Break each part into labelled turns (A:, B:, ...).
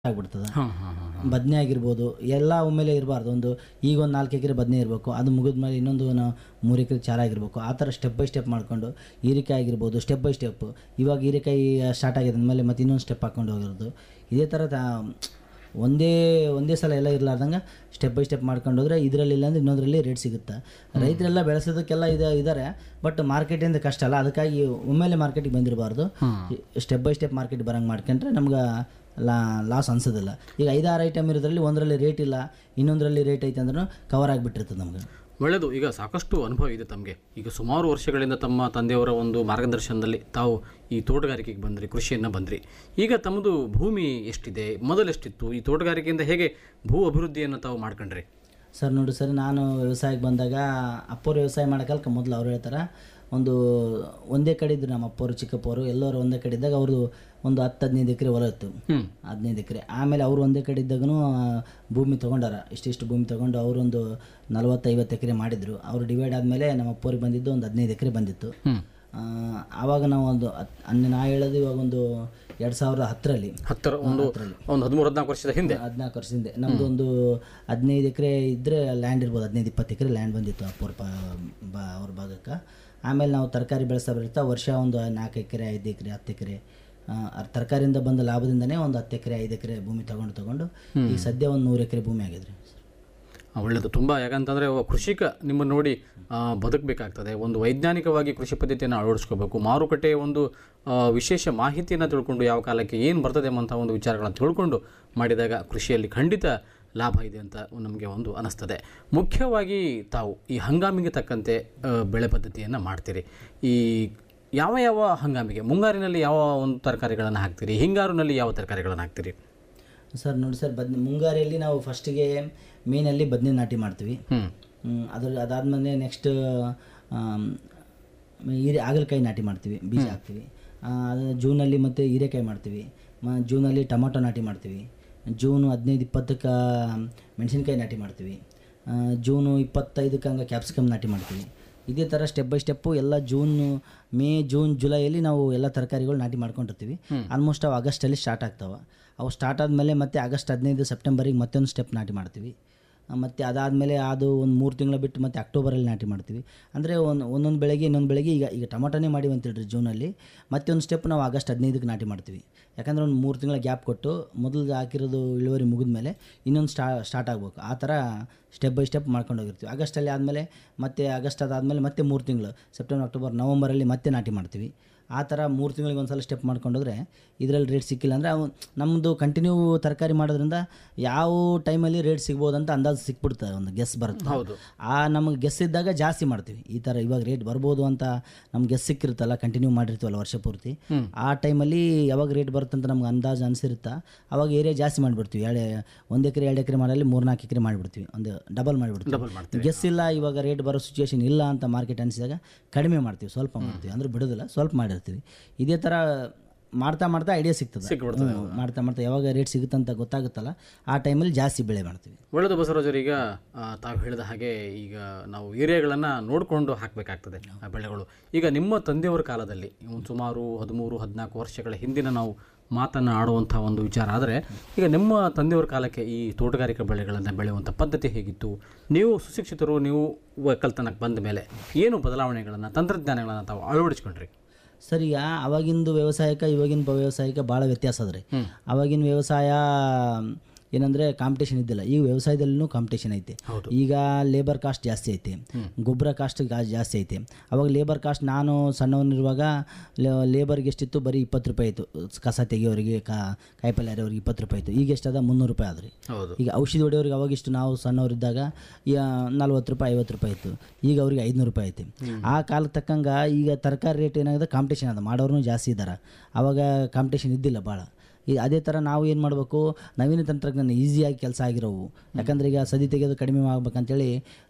A: ಆಗ್ಬಿಡ್ತದೆ
B: ಹಾಂ ಹಾಂ ಹಾಂ
A: ಬದನೆ ಆಗಿರ್ಬೋದು ಎಲ್ಲ ಒಮ್ಮೆಲೆ ಇರಬಾರ್ದು ಒಂದು ಈಗ ಒಂದು ನಾಲ್ಕು ಎಕರೆ ಬದನೆ ಇರಬೇಕು ಅದು ಮುಗಿದ್ಮೇಲೆ ಇನ್ನೊಂದು ನಾವು ಮೂರು ಎಕರೆ ಚಾರ ಆಗಿರಬೇಕು ಆ ಥರ ಸ್ಟೆಪ್ ಬೈ ಸ್ಟೆಪ್ ಮಾಡ್ಕೊಂಡು ಹೀರೆಕಾಯಿ ಆಗಿರ್ಬೋದು ಸ್ಟೆಪ್ ಬೈ ಸ್ಟೆಪ್ ಇವಾಗ ಹೀರೆಕಾಯಿ ಸ್ಟಾರ್ಟ್ ಆಗಿದೆ ಅಂದಮೇಲೆ ಮತ್ತೆ ಇನ್ನೊಂದು ಸ್ಟೆಪ್ ಹಾಕೊಂಡು ಹೋಗಿರೋದು ಇದೇ ಥರ ತಾ- ಒಂದೇ ಒಂದೇ ಸಲ ಎಲ್ಲ ಇರಲಾರ್ದಂಗೆ ಸ್ಟೆಪ್ ಬೈ ಸ್ಟೆಪ್ ಮಾಡ್ಕೊಂಡು ಹೋದ್ರೆ ಇದರಲ್ಲಿ ಇಲ್ಲ ಅಂದ್ರೆ ಇನ್ನೊಂದರಲ್ಲಿ ರೇಟ್ ಸಿಗುತ್ತೆ ರೈತರೆಲ್ಲ ಬೆಳೆಸೋದಕ್ಕೆಲ್ಲ ಇದೆ ಇದ್ದಾರೆ ಬಟ್ ಮಾರ್ಕೆಟಿಂದ ಕಷ್ಟ ಅಲ್ಲ ಅದಕ್ಕಾಗಿ ಒಮ್ಮೆಲೆ ಮಾರ್ಕೆಟಿಗೆ ಬಂದಿರಬಾರ್ದು ಸ್ಟೆಪ್ ಬೈ ಸ್ಟೆಪ್ ಮಾರ್ಕೆಟ್ ಬರಂಗೆ ಮಾಡ್ಕೊಂಡ್ರೆ ನಮ್ಗೆ ಲಾ ಲಾಸ್ ಅನ್ಸೋದಿಲ್ಲ ಈಗ ಐದಾರು ಐಟಮ್ ಇರೋದ್ರಲ್ಲಿ ಒಂದರಲ್ಲಿ ರೇಟ್ ಇಲ್ಲ ಇನ್ನೊಂದರಲ್ಲಿ ರೇಟ್ ಐತೆ ಅಂದ್ರೂ ಕವರ್ ಆಗಿಬಿಟ್ಟಿರ್ತದೆ ನಮ್ಗೆ
B: ಒಳ್ಳೆಯದು ಈಗ ಸಾಕಷ್ಟು ಅನುಭವ ಇದೆ ತಮಗೆ ಈಗ ಸುಮಾರು ವರ್ಷಗಳಿಂದ ತಮ್ಮ ತಂದೆಯವರ ಒಂದು ಮಾರ್ಗದರ್ಶನದಲ್ಲಿ ತಾವು ಈ ತೋಟಗಾರಿಕೆಗೆ ಬಂದ್ರಿ ಕೃಷಿಯನ್ನು ಬಂದ್ರಿ ಈಗ ತಮ್ಮದು ಭೂಮಿ ಎಷ್ಟಿದೆ ಮೊದಲೆಷ್ಟಿತ್ತು ಈ ತೋಟಗಾರಿಕೆಯಿಂದ ಹೇಗೆ ಭೂ ಅಭಿವೃದ್ಧಿಯನ್ನು ತಾವು ಮಾಡ್ಕೊಂಡ್ರಿ
A: ಸರ್ ನೋಡಿ ಸರ್ ನಾನು ವ್ಯವಸಾಯಕ್ಕೆ ಬಂದಾಗ ಅಪ್ಪವ್ರು ವ್ಯವಸಾಯ ಮಾಡೋಕಲ್ಕ ಮೊದಲು ಅವ್ರು ಹೇಳ್ತಾರೆ ಒಂದು ಒಂದೇ ಕಡೆ ಇದ್ರು ನಮ್ಮ ಅಪ್ಪವರು ಚಿಕ್ಕಪ್ಪವರು ಎಲ್ಲರೂ ಒಂದೇ ಕಡೆ ಇದ್ದಾಗ ಅವ್ರದ್ದು ಒಂದು ಹತ್ತು ಹದಿನೈದು ಎಕರೆ ಹೊಲ ಇತ್ತು
B: ಹ್ಮ್.
A: ಹದಿನೈದು ಎಕರೆ ಆಮೇಲೆ ಅವರು ಒಂದೇ ಕಡೆ ಇದ್ದಾಗೂ ಭೂಮಿ ತೊಗೊಂಡಾರ ಇಷ್ಟಿಷ್ಟು ಭೂಮಿ ತೊಗೊಂಡು ಅವರೊಂದು ನಲವತ್ತೈವತ್ತು ಎಕರೆ ಮಾಡಿದರು ಅವರು ಡಿವೈಡ್ ಆದಮೇಲೆ ನಮ್ಮ ಅಪ್ಪವ್ರಿಗೆ ಬಂದಿದ್ದು ಒಂದು ಹದಿನೈದು ಎಕರೆ ಬಂದಿತ್ತು
B: ಹ್ಮ್.
A: ಆ, ಆವಾಗ ನಾವು ಒಂದು ಹತ್- ಅನ್ನ ನಾ ಹೇಳೋದು ಇವಾಗ ಒಂದು ಎರಡು ಸಾವಿರದ ಹತ್ತರಲ್ಲಿ
B: ಹತ್ತರ ಒಂದು ಒಂದು ಹದಿಮೂರು ಹದಿನಾಲ್ಕು ವರ್ಷದ ಹಿಂದೆ
A: ಹದಿನಾಲ್ಕು ವರ್ಷದ ಹಿಂದೆ ನಮ್ಮದು ಒಂದು ಹದಿನೈದು ಎಕರೆ ಇದ್ದರೆ ಲ್ಯಾಂಡ್ ಇರ್ಬೋದು ಹದಿನೈದು ಇಪ್ಪತ್ತು ಎಕರೆ ಲ್ಯಾಂಡ್ ಬಂದಿತ್ತು ಅಪ್ಪವ್ರ ಪಾ ಬಾ ಅವ್ರ ಭಾಗಕ್ಕೆ ಆಮೇಲೆ ನಾವು ತರಕಾರಿ ಬೆಳೆಸ್ತಾ ಬೆಳೀತಾ ವರ್ಷ ಒಂದು ನಾಲ್ಕು ಎಕರೆ ಐದು ಎಕರೆ ಹತ್ತು ಎಕರೆ ತರಕಾರಿಯಿಂದ ಬಂದ ಲಾಭದಿಂದನೇ ಒಂದು ಹತ್ತು ಎಕರೆ ಐದು ಎಕರೆ ಭೂಮಿ ತಗೊಂಡು ತಗೊಂಡು ಈಗ ಸದ್ಯ ಒಂದು ನೂರು ಎಕರೆ ಭೂಮಿ ಆಗಿದ್ರಿ
B: ಆ, ಒಳ್ಳೆಯದು ತುಂಬ ಯಾಕಂತಂದರೆ ಒಬ್ಬ ಕೃಷಿಕ ನಿಮ್ಮನ್ನು ನೋಡಿ ಆ, ಬದುಕಬೇಕಾಗ್ತದೆ ಒಂದು ವೈಜ್ಞಾನಿಕವಾಗಿ ಕೃಷಿ ಪದ್ಧತಿಯನ್ನು ಅಳವಡಿಸ್ಕೋಬೇಕು ಮಾರುಕಟ್ಟೆಯ ಒಂದು ಆ, ವಿಶೇಷ ಮಾಹಿತಿಯನ್ನು ತಿಳ್ಕೊಂಡು ಯಾವ ಕಾಲಕ್ಕೆ ಏನು ಬರ್ತದೆ ಎಂಬಂಥ ಒಂದು ವಿಚಾರಗಳನ್ನು ತಿಳ್ಕೊಂಡು ಮಾಡಿದಾಗ ಕೃಷಿಯಲ್ಲಿ ಖಂಡಿತ ಲಾಭ ಇದೆ ಅಂತ ನಮಗೆ ಒಂದು ಅನಿಸ್ತದೆ ಮುಖ್ಯವಾಗಿ ತಾವು ಈ ಹಂಗಾಮಿಗೆ ತಕ್ಕಂತೆ ಆ, ಬೆಳೆ ಪದ್ಧತಿಯನ್ನು ಮಾಡ್ತೀರಿ ಈ ಯಾವ ಯಾವ ಹಂಗಾಮಿಗೆ ಮುಂಗಾರಿನಲ್ಲಿ ಯಾವ ಒಂದು ತರಕಾರಿಗಳನ್ನು ಹಾಕ್ತೀರಿ ಹಿಂಗಾರಿನಲ್ಲಿ ಯಾವ ತರಕಾರಿಗಳನ್ನು ಹಾಕ್ತೀರಿ
A: ಸರ್ ನೋಡಿ ಸರ್ ಬದ್ನೆ ಮುಂಗಾರಿಯಲ್ಲಿ ನಾವು ಫಸ್ಟಿಗೆ ಮೇನಲ್ಲಿ ಬದನೆ ನಾಟಿ ಮಾಡ್ತೀವಿ
B: ಹ್ಞೂ
A: ಹ್ಮ್, ಅದ್ರ ಅದಾದಮೇಲೆ ನೆಕ್ಸ್ಟ್ ಹೀರೆ ಹಾಗಲಕಾಯಿ ನಾಟಿ ಮಾಡ್ತೀವಿ ಬೀಜ ಹಾಕ್ತೀವಿ ಆ, ಅದು ಜೂನಲ್ಲಿ ಮತ್ತು ಹೀರೆಕಾಯಿ ಮಾಡ್ತೀವಿ ಮ ಜೂನಲ್ಲಿ ಟೊಮಾಟೊ ನಾಟಿ ಮಾಡ್ತೀವಿ ಜೂನು ಹದಿನೈದು ಇಪ್ಪತ್ತಕ್ಕೆ ಮೆಣಸಿನ್ಕಾಯಿ ನಾಟಿ ಮಾಡ್ತೀವಿ ಆ, ಜೂನು ಇಪ್ಪತ್ತೈದಕ್ಕೆ ಹಂಗೆ ಕ್ಯಾಪ್ಸಿಕಮ್ ನಾಟಿ ಮಾಡ್ತೀವಿ ಇದೇ ಥರ ಸ್ಟೆಪ್ ಬೈ ಸ್ಟೆಪ್ಪು ಎಲ್ಲ ಜೂನ್ ಮೇ ಜೂನ್ ಜುಲೈಯಲ್ಲಿ ನಾವು ಎಲ್ಲ ತರಕಾರಿಗಳು ನಾಟಿ ಮಾಡ್ಕೊಂಡಿರ್ತೀವಿ ಆಲ್ಮೋಸ್ಟ್ ಅವು ಆಗಸ್ಟಲ್ಲಿ ಸ್ಟಾರ್ಟ್ ಆಗ್ತಾವೆ ಅವು ಸ್ಟಾರ್ಟ್ ಆದಮೇಲೆ ಮತ್ತೆ ಆಗಸ್ಟ್ ಹದಿನೈದು ಸೆಪ್ಟೆಂಬರಿಗೆ ಮತ್ತೊಂದು ಸ್ಟೆಪ್ ನಾಟಿ ಮಾಡ್ತೀವಿ ಮತ್ತು ಅದಾದಮೇಲೆ ಅದು ಒಂದು ಮೂರು ತಿಂಗಳ ಬಿಟ್ಟು ಮತ್ತೆ ಅಕ್ಟೋಬರಲ್ಲಿ ನಾಟಿ ಮಾಡ್ತೀವಿ ಅಂದರೆ ಒಂದು ಒಂದೊಂದು ಬೆಳೆಗೆ ಇನ್ನೊಂದು ಬೆಳೆಗೆ ಈಗ ಈಗ ಟೊಮಾಟೋನೇ ಮಾಡಿವಿ ಅಂತೇಳ್ರಿ ಜೂನಲ್ಲಿ ಮತ್ತೆ ಒಂದು ಸ್ಟೆಪ್ ನಾವು ಆಗಸ್ಟ್ ಹದಿನೈದಕ್ಕೆ ನಾಟಿ ಮಾಡ್ತೀವಿ ಯಾಕಂದರೆ ಒಂದು ಮೂರು ತಿಂಗಳ ಗ್ಯಾಪ್ ಕೊಟ್ಟು ಮೊದಲು ಹಾಕಿರೋದು ಇಳುವರಿ ಮುಗಿದ ಮೇಲೆ ಇನ್ನೊಂದು ಸ್ಟಾ ಸ್ಟಾರ್ಟ್ ಆಗಬೇಕು ಆ ಥರ ಸ್ಟೆಪ್ ಬೈ ಸ್ಟೆಪ್ ಮಾಡ್ಕೊಂಡು ಹೋಗಿರ್ತೀವಿ ಆಗಸ್ಟಲ್ಲಿ ಆದಮೇಲೆ ಮತ್ತೆ ಆಗಸ್ಟ್ ಅದಾದಮೇಲೆ ಮತ್ತೆ ಮೂರು ತಿಂಗಳು ಸೆಪ್ಟೆಂಬರ್ ಅಕ್ಟೋಬರ್ ನವಂಬರಲ್ಲಿ ಮತ್ತೆ ನಾಟಿ ಮಾಡ್ತೀವಿ ಆ ಥರ ಮೂರು ತಿಂಗಳಿಗೆ ಒಂದು ಸಲ ಸ್ಟೆಪ್ ಮಾಡ್ಕೊಂಡೋದ್ರೆ ಇದರಲ್ಲಿ ರೇಟ್ ಸಿಕ್ಕಿಲ್ಲ ಅಂದರೆ ಅವು ನಮ್ಮದು ಕಂಟಿನ್ಯೂ ತರಕಾರಿ ಮಾಡೋದ್ರಿಂದ ಯಾವ ಟೈಮಲ್ಲಿ ರೇಟ್ ಸಿಗ್ಬೋದು ಅಂತ ಅಂದಾಜು ಸಿಕ್ಬಿಡ್ತದೆ ಒಂದು ಗೆಸ್ ಬರುತ್ತೆ
B: ಹೌದು.
A: ಆ ನಮಗೆ ಗೆಸ್ ಇದ್ದಾಗ ಜಾಸ್ತಿ ಮಾಡ್ತೀವಿ ಈ ಥರ ಇವಾಗ ರೇಟ್ ಬರ್ಬೋದು ಅಂತ ನಮ್ಗೆ ಗೆಸ್ ಸಿಕ್ಕಿರುತ್ತಲ್ಲ ಕಂಟಿನ್ಯೂ ಮಾಡಿರ್ತೀವಲ್ಲ ವರ್ಷ ಪೂರ್ತಿ ಆ ಟೈಮಲ್ಲಿ ಯಾವಾಗ ರೇಟ್ ಬರುತ್ತೆ ಅಂತ ನಮ್ಗೆ ಅಂದಾಜು ಅನಿಸಿರುತ್ತಾ ಅವಾಗ ಏರಿಯಾ ಜಾಸ್ತಿ ಮಾಡಿಬಿಡ್ತೀವಿ ಎರಡು ಒಂದು ಎಕರೆ ಎರಡು ಎಕರೆ ಮಾಡಲಿ ಮೂರು ನಾಲ್ಕು ಎಕರೆ ಮಾಡಿಬಿಡ್ತೀವಿ ಒಂದು ಡಬಲ್ ಮಾಡಿಬಿಡ್ತೀವಿ
B: ಡಬಲ್ ಮಾಡ್ತೀವಿ
A: ಗೆಸ್ ಇಲ್ಲ ಇವಾಗ ರೇಟ್ ಬರೋ ಸಿಚುವೇಶನ್ ಇಲ್ಲ ಅಂತ ಮಾರ್ಕೆಟ್ ಅನಿಸಿದಾಗ ಕಡಿಮೆ ಮಾಡ್ತೀವಿ ಸ್ವಲ್ಪ ಮಾಡ್ತೀವಿ ಅಂದ್ರೆ ಬಿಡೋದಿಲ್ಲ ಸ್ವಲ್ಪ ಮಾಡಿರ್ತೀವಿ ಇದೇ ಥರ ಮಾಡ್ತಾ ಮಾಡ್ತಾ ಐಡಿಯಾ ಸಿಗ್ತದೆ
B: ಸಿಕ್ಬಿಡ್ತದೆ,
A: ಹ್ಮ್, ಮಾಡ್ತಾ ಮಾಡ್ತಾ ಯಾವಾಗ ರೇಟ್ ಸಿಗುತ್ತೆ ಅಂತ ಗೊತ್ತಾಗುತ್ತಲ್ಲ ಆ ಟೈಮಲ್ಲಿ ಜಾಸ್ತಿ ಬೆಳೆ ಮಾಡ್ತೀವಿ
B: ಒಳ್ಳೆಯದು ಬಸವರಾಜರು ಈಗ ಆ, ತಾವು ಹೇಳಿದ ಹಾಗೆ ಈಗ ನಾವು ಏರಿಯಾಗಳನ್ನು ನೋಡಿಕೊಂಡು ಹಾಕಬೇಕಾಗ್ತದೆ ಆ ಬೆಳೆಗಳು ಈಗ ನಿಮ್ಮ ತಂದೆಯವರ ಕಾಲದಲ್ಲಿ ಒಂದು ಸುಮಾರು ಹದಿಮೂರು ಹದಿನಾಲ್ಕು ವರ್ಷಗಳ ಹಿಂದಿನ ನಾವು ಮಾತನ್ನು ಆಡುವಂಥ ಒಂದು ವಿಚಾರ ಆದರೆ ಈಗ ನಿಮ್ಮ ತಂದೆಯವರ ಕಾಲಕ್ಕೆ ಈ ತೋಟಗಾರಿಕಾ ಬೆಳೆಗಳನ್ನು ಬೆಳೆಯುವಂಥ ಪದ್ಧತಿ ಹೇಗಿತ್ತು ನೀವು ಸುಶಿಕ್ಷಿತರು ನೀವು ಒಕ್ಕಲ್ತನಕ್ಕೆ ಬಂದ ಮೇಲೆ ಏನು ಬದಲಾವಣೆಗಳನ್ನು ತಂತ್ರಜ್ಞಾನಗಳನ್ನು ತಾವು ಅಳವಡಿಸ್ಕೊಂಡ್ರಿ
A: ಸರ್ ಈಗ ಅವಾಗಿಂದು ವ್ಯವಸಾಯಕ್ಕೆ ಇವಾಗಿನ ಬ- ವ್ಯವಸಾಯಕ್ಕೆ ಭಾಳ ವ್ಯತ್ಯಾಸ ಅದ ರೀ ಅವಾಗಿನ ವ್ಯವಸಾಯ ಏನಂದರೆ ಕಾಂಪಿಟೇಷನ್ ಇದ್ದಿಲ್ಲ ಈಗ ವ್ಯವಸಾಯದಲ್ಲೂ ಕಾಂಪಿಟೇಷನ್ ಐತೆ
B: ಹೌದು.
A: ಈಗ ಲೇಬರ್ ಕಾಸ್ಟ್ ಜಾಸ್ತಿ ಐತೆ ಗೊಬ್ಬರ ಕಾಸ್ಟ್ ಜಾಸ್ತಿ ಐತೆ ಅವಾಗ ಲೇಬರ್ ಕಾಸ್ಟ್ ನಾನು ಸಣ್ಣವನಿರುವಾಗ ಲೇಬರ್ಗೆ ಎಷ್ಟಿತ್ತು ಬರೀ ಇಪ್ಪತ್ತು ರೂಪಾಯಿ ಇತ್ತು ಕಸ ತೆಗಿಯೋರಿಗೆ ಕಾ ಕಾಯಿಪಲ್ಯ ಹರಿಯೋರಿಗೆ ಇಪ್ಪತ್ತು ರೂಪಾಯಿ ಇತ್ತು ಈಗ ಎಷ್ಟದ ಮುನ್ನೂರು ರೂಪಾಯಿ ಆದ್ರಿ
B: ಹೌದು
A: ಈಗ ಔಷಧಿ ಹೊಡೆಯೋರಿಗೆ ಅವಾಗಿಷ್ಟು ನಾವು ಸಣ್ಣವರಿದ್ದಾಗ ನಲ್ವತ್ತು ರೂಪಾಯಿ ಐವತ್ತು ರೂಪಾಯಿ ಇತ್ತು ಈಗ ಅವ್ರಿಗೆ ಐದುನೂರು ರೂಪಾಯಿ ಐತಿ ಆ ಕಾಲಕ್ಕೆ ತಕ್ಕಂಗೆ ಈಗ ತರಕಾರಿ ರೇಟ್ ಏನಾಗಿದೆ ಕಾಂಪಿಟೇಷನ್ ಅದ ಮಾಡೋರು ಜಾಸ್ತಿ ಇದ್ದಾರೆ ಅವಾಗ ಕಾಂಪಿಟೇಷನ್ ಇದ್ದಿಲ್ಲ ಭಾಳ ಈ ಅದೇ ಥರ ನಾವು ಏನು ಮಾಡಬೇಕು ನವೀನ ತಂತ್ರಜ್ಞಾನ ಈಸಿಯಾಗಿ ಕೆಲಸ ಆಗಿರೋವು ಯಾಕಂದ್ರೆ ಈಗ ಸದಿ ತೆಗೆಯೋದು ಕಡಿಮೆ ಆಗ್ಬೇಕಂತೇಳಿ